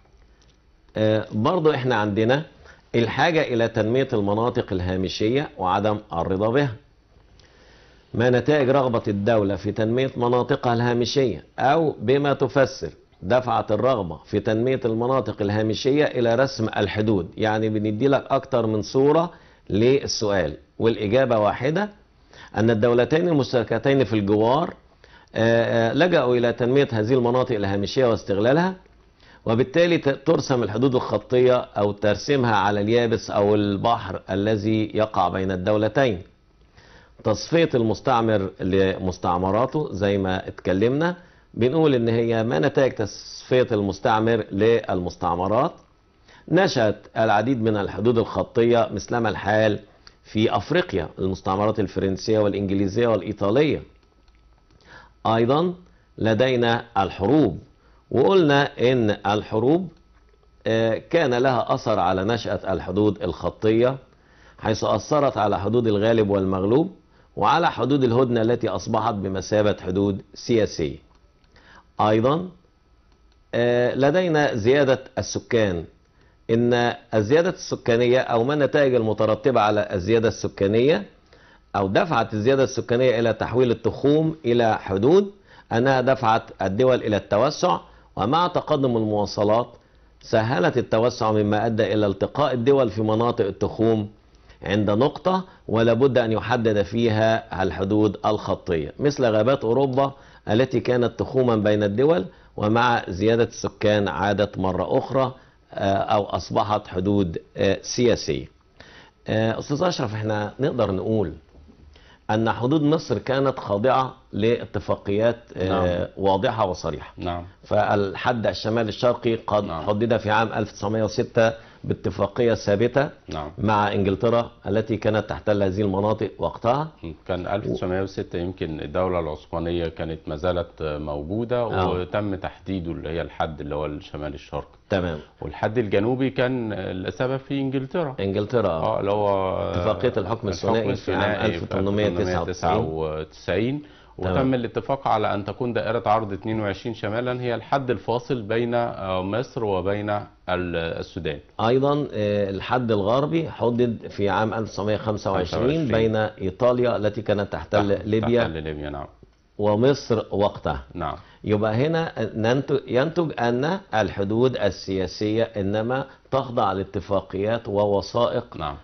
آه، برضو احنا عندنا الحاجة إلى تنمية المناطق الهامشية وعدم الرضا بها ما نتائج رغبة الدولة في تنمية مناطقها الهامشية أو بما تفسر دفعت الرغبة في تنمية المناطق الهامشية إلى رسم الحدود يعني بندي لك أكتر من صورة للسؤال والإجابة واحدة أن الدولتين المشتركتين في الجوار آه، آه، لجأوا إلى تنمية هذه المناطق الهامشية واستغلالها وبالتالي ت- ترسم الحدود الخطية أو ترسمها على اليابس أو البحر الذي يقع بين الدولتين تصفية المستعمر لمستعمراته زي ما اتكلمنا بنقول ان هي ما نتائج تصفية المستعمر للمستعمرات نشأت العديد من الحدود الخطية مثلما الحال في افريقيا المستعمرات الفرنسية والانجليزية والايطالية ايضا لدينا الحروب وقلنا ان الحروب آه، كان لها اثر على نشأة الحدود الخطية حيث أثرت على حدود الغالب والمغلوب وعلى حدود الهدنة التي أصبحت بمثابة حدود سياسية أيضا آه، لدينا زيادة السكان إن الزيادة السكانية أو ما النتائج المترتبة على الزيادة السكانية أو دفعت الزيادة السكانية إلى تحويل التخوم إلى حدود أنها دفعت الدول إلى التوسع ومع تقدم المواصلات سهلت التوسع مما أدى إلى التقاء الدول في مناطق التخوم عند نقطة ولا بد أن يحدد فيها الحدود الخطية مثل غابات أوروبا التي كانت تخوما بين الدول ومع زيادة السكان عادت مرة أخرى آه، أو أصبحت حدود آه، سياسية آه، أستاذ أشرف احنا نقدر نقول أن حدود مصر كانت خاضعة لاتفاقيات آه، نعم. واضحة وصريحة نعم فالحد الشمالي الشرقي قد نعم. حدد في عام 1906 باتفاقية ثابتة نعم مع انجلترا التي كانت تحتل هذه المناطق وقتها كان 1906 يمكن الدولة العثمانية كانت ما زالت موجودة آه. وتم تحديده اللي هي الحد اللي هو الشمال الشرقي تمام والحد الجنوبي كان السبب في انجلترا انجلترا اه اللي هو اتفاقية الحكم الثنائي في عام الثنائي في 1899. 1899 تمام. وتم الاتفاق على ان تكون دائرة عرض 22 شمالا هي الحد الفاصل بين آه، مصر وبين ال- السودان ايضا آه، الحد الغربي حدد في عام 1925 25. بين ايطاليا التي كانت تحتل تحت- ليبيا تحتل ليبيا نعم ومصر وقتها نعم يبقى هنا ننتج ينتج ان الحدود السياسيه انما تخضع لاتفاقيات ووثائق نعم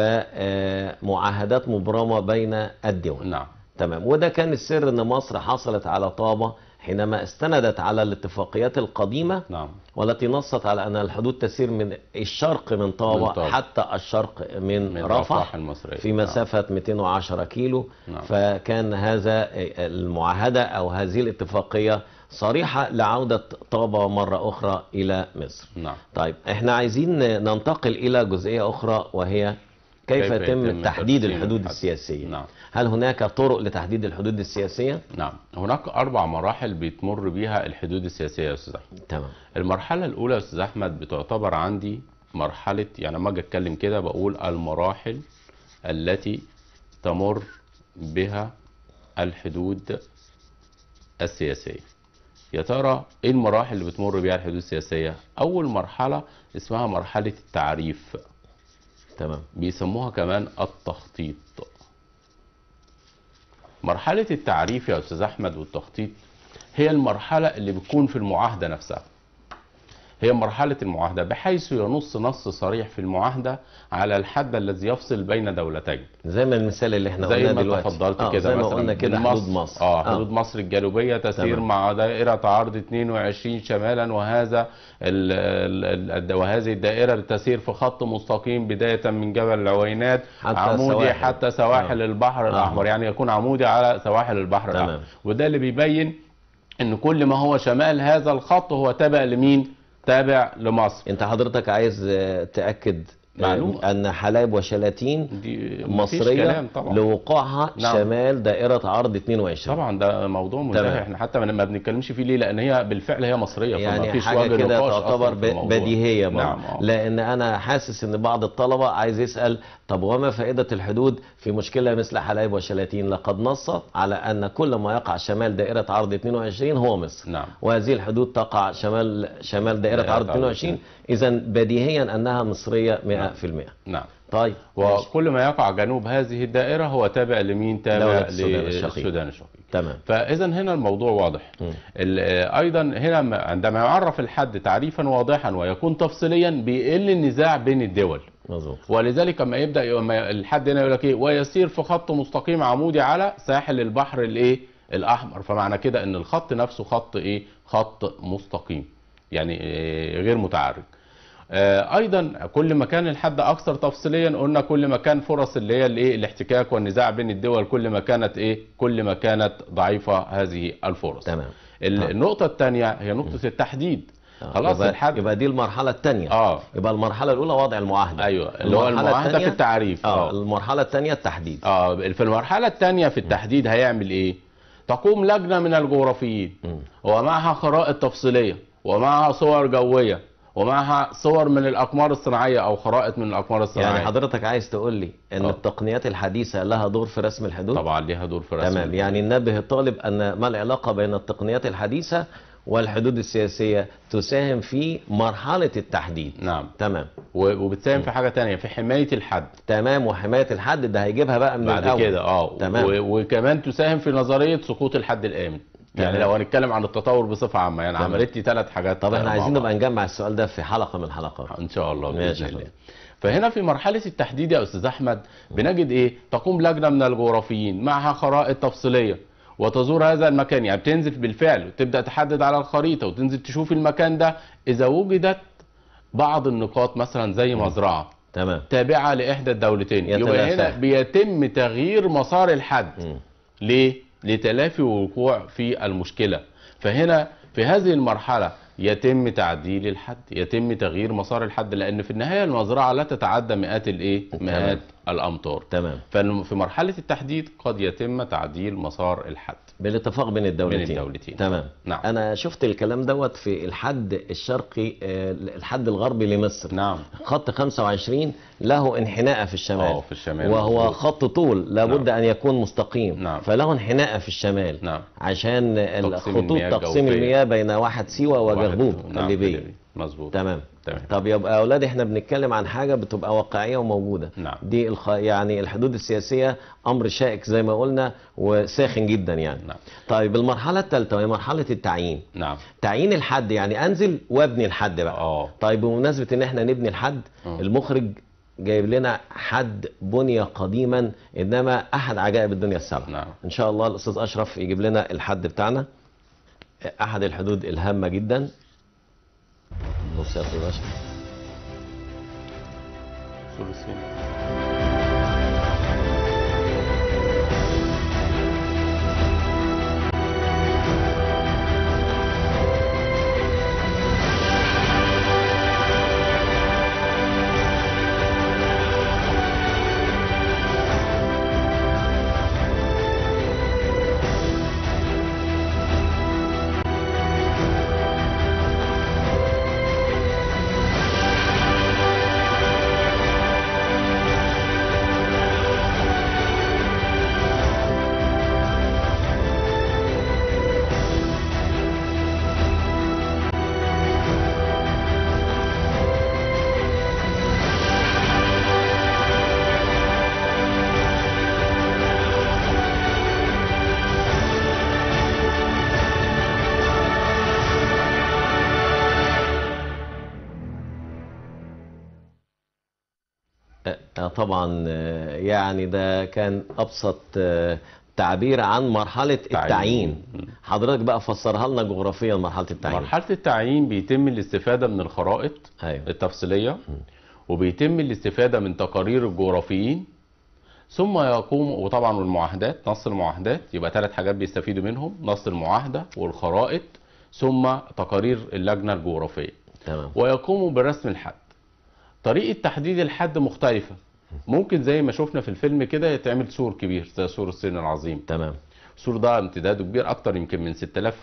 ومعاهدات مبرمه بين الدول نعم تمام وده كان السر ان مصر حصلت على طابه حينما استندت على الاتفاقيات القديمه نعم والتي نصت على ان الحدود تسير من الشرق من طابه من طابة. حتى الشرق من, من رفح, رفح المصرية. في مسافه 210 كيلو نعم. فكان هذا المعاهده او هذه الاتفاقيه صريحه لعوده طابه مره اخرى الى مصر. نعم طيب احنا عايزين ننتقل الى جزئيه اخرى وهي كيف, كيف يتم يتم تحديد ترسيم الحدود الحد؟ السياسيه؟ نعم. هل هناك طرق لتحديد الحدود السياسيه؟ نعم هناك اربع مراحل بتمر بيها الحدود السياسيه يا استاذ احمد تمام المرحله الاولى يا استاذ احمد بتعتبر عندي مرحله يعني لما اجي اتكلم كده بقول المراحل التي تمر بها الحدود السياسيه يا ترى ايه المراحل اللي بتمر بيها الحدود السياسيه اول مرحله اسمها مرحله التعريف تمام بيسموها كمان التخطيط مرحلة التعريف يا أستاذ أحمد والتخطيط هي المرحلة اللي بتكون في المعاهدة نفسها هي مرحلة المعاهدة بحيث ينص نص صريح في المعاهدة على الحد الذي يفصل بين دولتين زي ما المثال اللي احنا زي قلناه ما دلوقتي تفضلت آه، كده زي ما مثلا قلنا كده من حدود مصر اه حدود مصر الجنوبيه تسير تمام. مع دائره عرض 22 شمالا وهذا ال ال ال وهذه الدائره تسير في خط مستقيم بدايه من جبل العوينات حتى عمودي سواحل. حتى سواحل آه. البحر آه. الاحمر يعني يكون عمودي على سواحل البحر تمام. الاحمر وده اللي بيبين ان كل ما هو شمال هذا الخط هو تابع لمين تابع لمصر انت حضرتك عايز آه، تاكد معلوم. ان حلايب وشلاتين دي مفيش مصريه كلام طبعا لوقوعها نعم. شمال دائره عرض 22 طبعا ده موضوع منتهي تمام. احنا حتى ما بنتكلمش فيه ليه لان هي بالفعل هي مصريه فما يعني فيش حاجه وجه كده نقاش أصلاً تعتبر في الموضوع. ب- بديهيه برضه نعم آه. لان انا حاسس ان بعض الطلبه عايز يسال طب وما فائده الحدود في مشكله مثل حلايب وشلاتين لقد نص على ان كل ما يقع شمال دائره عرض 22 هو مصر نعم. وهذه الحدود تقع شمال شمال دائره دائرة عرض عرض 22 اذا بديهيا انها مصريه 100% نعم طيب ماشي. وكل ما يقع جنوب هذه الدائره هو تابع لمين دولة تابع السودان الشقيق. للسودان الشقيق تمام فاذا هنا الموضوع واضح مم. ال- آه، ايضا هنا م- عندما يعرف الحد تعريفا واضحا ويكون تفصيليا بيقل النزاع بين الدول مظبوط ولذلك اما يبدا لما الحد هنا يقول لك ايه ويسير في خط مستقيم عمودي على ساحل البحر الايه الاحمر فمعنى كده ان الخط نفسه خط ايه خط مستقيم يعني إيه غير متعرج آه، ايضا كل ما كان الحد اكثر تفصيليا قلنا كل ما كان فرص اللي هي الايه الاحتكاك والنزاع بين الدول كل ما كانت ايه كل ما كانت ضعيفه هذه الفرص تمام ال- آه. النقطه الثانيه هي نقطه التحديد آه، خلاص يبقى, الحد يبقى دي المرحله الثانيه اه يبقى المرحله الاولى وضع المعاهده ايوه اللي هو المرحلة المعاهده في التانية- التعريف اه المرحله الثانيه التحديد اه في المرحلة الثانية في التحديد هيعمل ايه؟ تقوم لجنة من الجغرافيين مم. ومعها خرائط تفصيلية ومعها صور جوية ومعها صور من الأقمار الصناعية أو خرائط من الأقمار الصناعية يعني حضرتك عايز تقول لي ان آه. التقنيات الحديثه لها دور في رسم الحدود طبعا ليها دور في رسم تمام يعني ننبه الطالب ان ما العلاقه بين التقنيات الحديثه والحدود السياسيه تساهم في مرحله التحديد نعم تمام و- وبتساهم في حاجة تانية في حماية الحد تمام وحمايه الحد ده هيجيبها بقى من بعد الأول. كده اه تمام و- وكمان تساهم في نظرية سقوط الحد الآمن يعني تمام. لو هنتكلم عن التطور بصفة عامة يعني تمام. عملت لي ثلاث حاجات طب احنا مع عايزين بعض. نبقى نجمع السؤال ده في حلقه من الحلقات ان شاء الله ماشي باذن يا الله فهنا في مرحله التحديد يا استاذ احمد بنجد ايه تقوم لجنه من الجغرافيين معها خرائط تفصيليه وتزور هذا المكان يعني بتنزل بالفعل وتبدا تحدد على الخريطه وتنزل تشوف المكان ده اذا وجدت بعض النقاط مثلا زي مزرعه تمام تابعه لاحدى الدولتين يبقى هنا يتلافى. بيتم تغيير مسار الحد مم. ليه؟ لتلافي وقوع في المشكلة فهنا في هذه المرحلة يتم تعديل الحد يتم تغيير مسار الحد لأن في النهاية المزرعة لا تتعدى مئات الإيه؟ مئات الأمتار تمام ففي مرحلة التحديد قد يتم تعديل مسار الحد بالاتفاق بين الدولتين بين الدولتين. تمام نعم. انا شفت الكلام دوت في الحد الشرقي آه، الحد الغربي لمصر نعم خط 25 له انحناء في الشمال اه في الشمال وهو مظبوط. خط طول لابد ان يكون مستقيم نعم. فله انحناء في الشمال نعم عشان تقسيم الخطوط المياه تقسيم الجوفية. المياه بين واحد سيوه وجغبوب نعم الليبيه مظبوط تمام تمام طب يبقى يا اولاد احنا بنتكلم عن حاجه بتبقى واقعيه وموجوده نعم. دي الخ... يعني الحدود السياسيه امر شائك زي ما قلنا وساخن جدا يعني نعم طيب المرحله الثالثه وهي مرحله التعيين نعم تعيين الحد يعني انزل وابني الحد بقى اه طيب بمناسبه ان احنا نبني الحد آه. المخرج جايب لنا حد بني قديما انما احد عجائب الدنيا السبع نعم ان شاء الله الاستاذ اشرف يجيب لنا الحد بتاعنا احد الحدود الهامه جدا بص يا استاذ اشرف سور الصين آه، طبعا آه، يعني ده كان ابسط آه، تعبير عن مرحله التعيين مم. حضرتك بقى فسرها لنا جغرافيا مرحله التعيين مرحلة التعيين بيتم الاستفادة من الخرائط ايوه التفصيلية وبيتم الاستفادة من تقارير الجغرافيين ثم يقوم وطبعا والمعاهدات نص المعاهدات يبقى ثلاث حاجات بيستفيدوا منهم نص المعاهدة والخرائط ثم تقارير اللجنة الجغرافية تمام ويقوموا برسم الحد طريقه تحديد الحد مختلفه ممكن زي ما شفنا في الفيلم كده يتعمل سور كبير زي سور الصين العظيم تمام السور ده امتداده كبير اكتر يمكن من 6000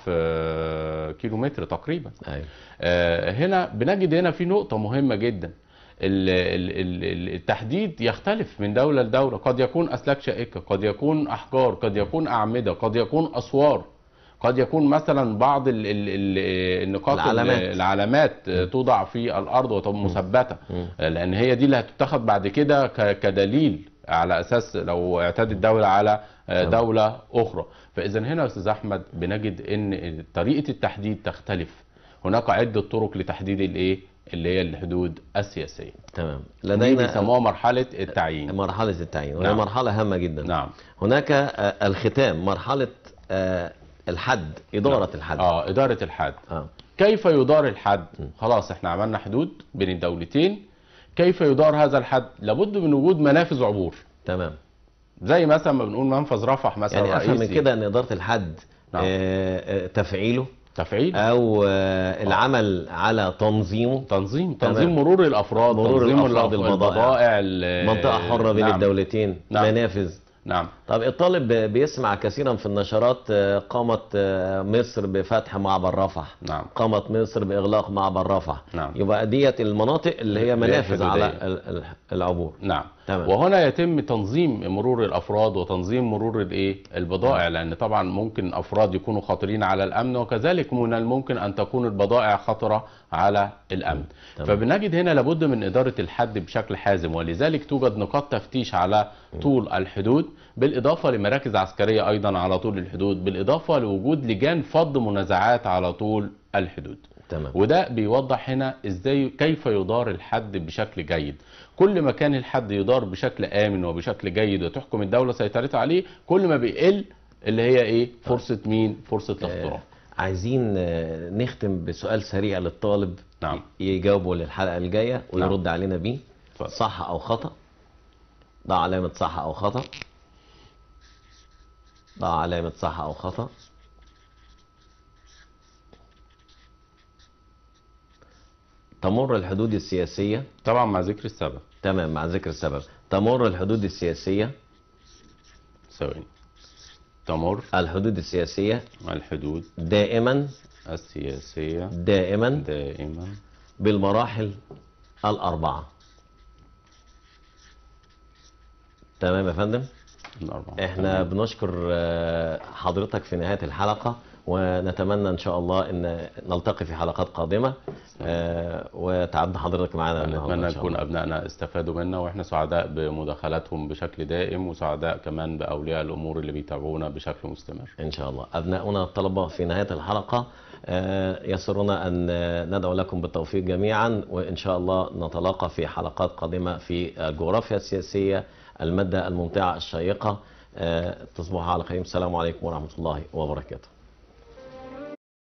آه، كيلو متر تقريبا ايوه آه، هنا بنجد هنا في نقطة مهمة جدا ال- ال- ال- ال- التحديد يختلف من دولة لدولة قد يكون أسلاك شائكة قد يكون أحجار قد يكون أعمدة قد يكون أسوار قد يكون مثلا بعض ال ال ال النقاط ال- العلامات. العلامات توضع في الأرض وتبقى مثبتة لأن هي دي اللي هتتخذ بعد كده ك- كدليل على أساس لو اعتادت الدولة على آه، دولة أخرى فإذا هنا يا أستاذ أحمد بنجد إن طريقة التحديد تختلف هناك عدة طرق لتحديد الإيه اللي هي الحدود السياسية تمام دي لدينا بيسموها مرحلة التعيين مرحلة التعيين وهي نعم. مرحلة هامة جدا نعم هناك آه، الختام مرحلة آه، الحد إدارة الحد اه إدارة الحد آه. كيف يدار الحد خلاص احنا عملنا حدود بين الدولتين كيف يدار هذا الحد لابد من وجود منافذ عبور تمام زي مثلا ما بنقول منفذ رفح مثلا يعني افهم من رئيسي. كده ان اداره الحد نعم. آه، آه، تفعيله تفعيل او آه، العمل على تنظيمه تنظيم تمام. تنظيم مرور الافراد مرور تنظيم الأفراد، الأف- البضائع. ال- منطقه حره بين نعم. الدولتين نعم. منافذ نعم طب الطالب بيسمع كثيرا في النشرات آه، قامت آه، مصر بفتح معبر رفح نعم قامت مصر باغلاق معبر رفح نعم. يبقى ديت المناطق اللي هي اللي هي منافذ على الحدودية. ال- ال- العبور نعم تمام. وهنا يتم تنظيم مرور الافراد وتنظيم مرور الايه البضائع لان طبعا ممكن افراد يكونوا خطرين على الامن وكذلك من الممكن ان تكون البضائع خطره على الامن تمام. فبنجد هنا لابد من اداره الحد بشكل حازم ولذلك توجد نقاط تفتيش على طول الحدود بالاضافه لمراكز عسكريه ايضا على طول الحدود بالاضافه لوجود لجان فض منازعات على طول الحدود تمام وده بيوضح هنا ازاي كيف يدار الحد بشكل جيد كل ما كان الحد يدار بشكل امن وبشكل جيد وتحكم الدوله سيطرتها عليه كل ما بيقل اللي هي ايه فرصه مين فرصه الاختراق عايزين آه، نختم بسؤال سريع للطالب نعم. يجاوبه للحلقه الجايه ويرد علينا بيه اتفضل. صح او خطا ضع علامه صح او خطا ضع علامه صح او خطا تمر الحدود السياسيه طبعا مع ذكر السبب تمام مع ذكر السبب تمر الحدود السياسيه ثواني تمر الحدود السياسيه الحدود دائما السياسيه دائما دائما بالمراحل الأربعة تمام يا فندم الاربعه احنا بنشكر آه، حضرتك في نهاية الحلقة ونتمنى ان شاء الله ان نلتقي في حلقات قادمة آه، وتعبنا حضرتك معنا النهارده نتمنى إن شاء يكون الله. ابنائنا استفادوا منا واحنا سعداء بمداخلاتهم بشكل دائم وسعداء كمان باولياء الامور اللي بيتابعونا بشكل مستمر ان شاء الله ابناؤنا الطلبة في نهاية الحلقة آه، يسرنا ان آه، ندعو لكم بالتوفيق جميعا وان شاء الله نتلاقى في حلقات قادمة في الجغرافيا السياسية المادة الممتعة الشيقة آه، تصبحوا على خير السلام عليكم ورحمة الله وبركاته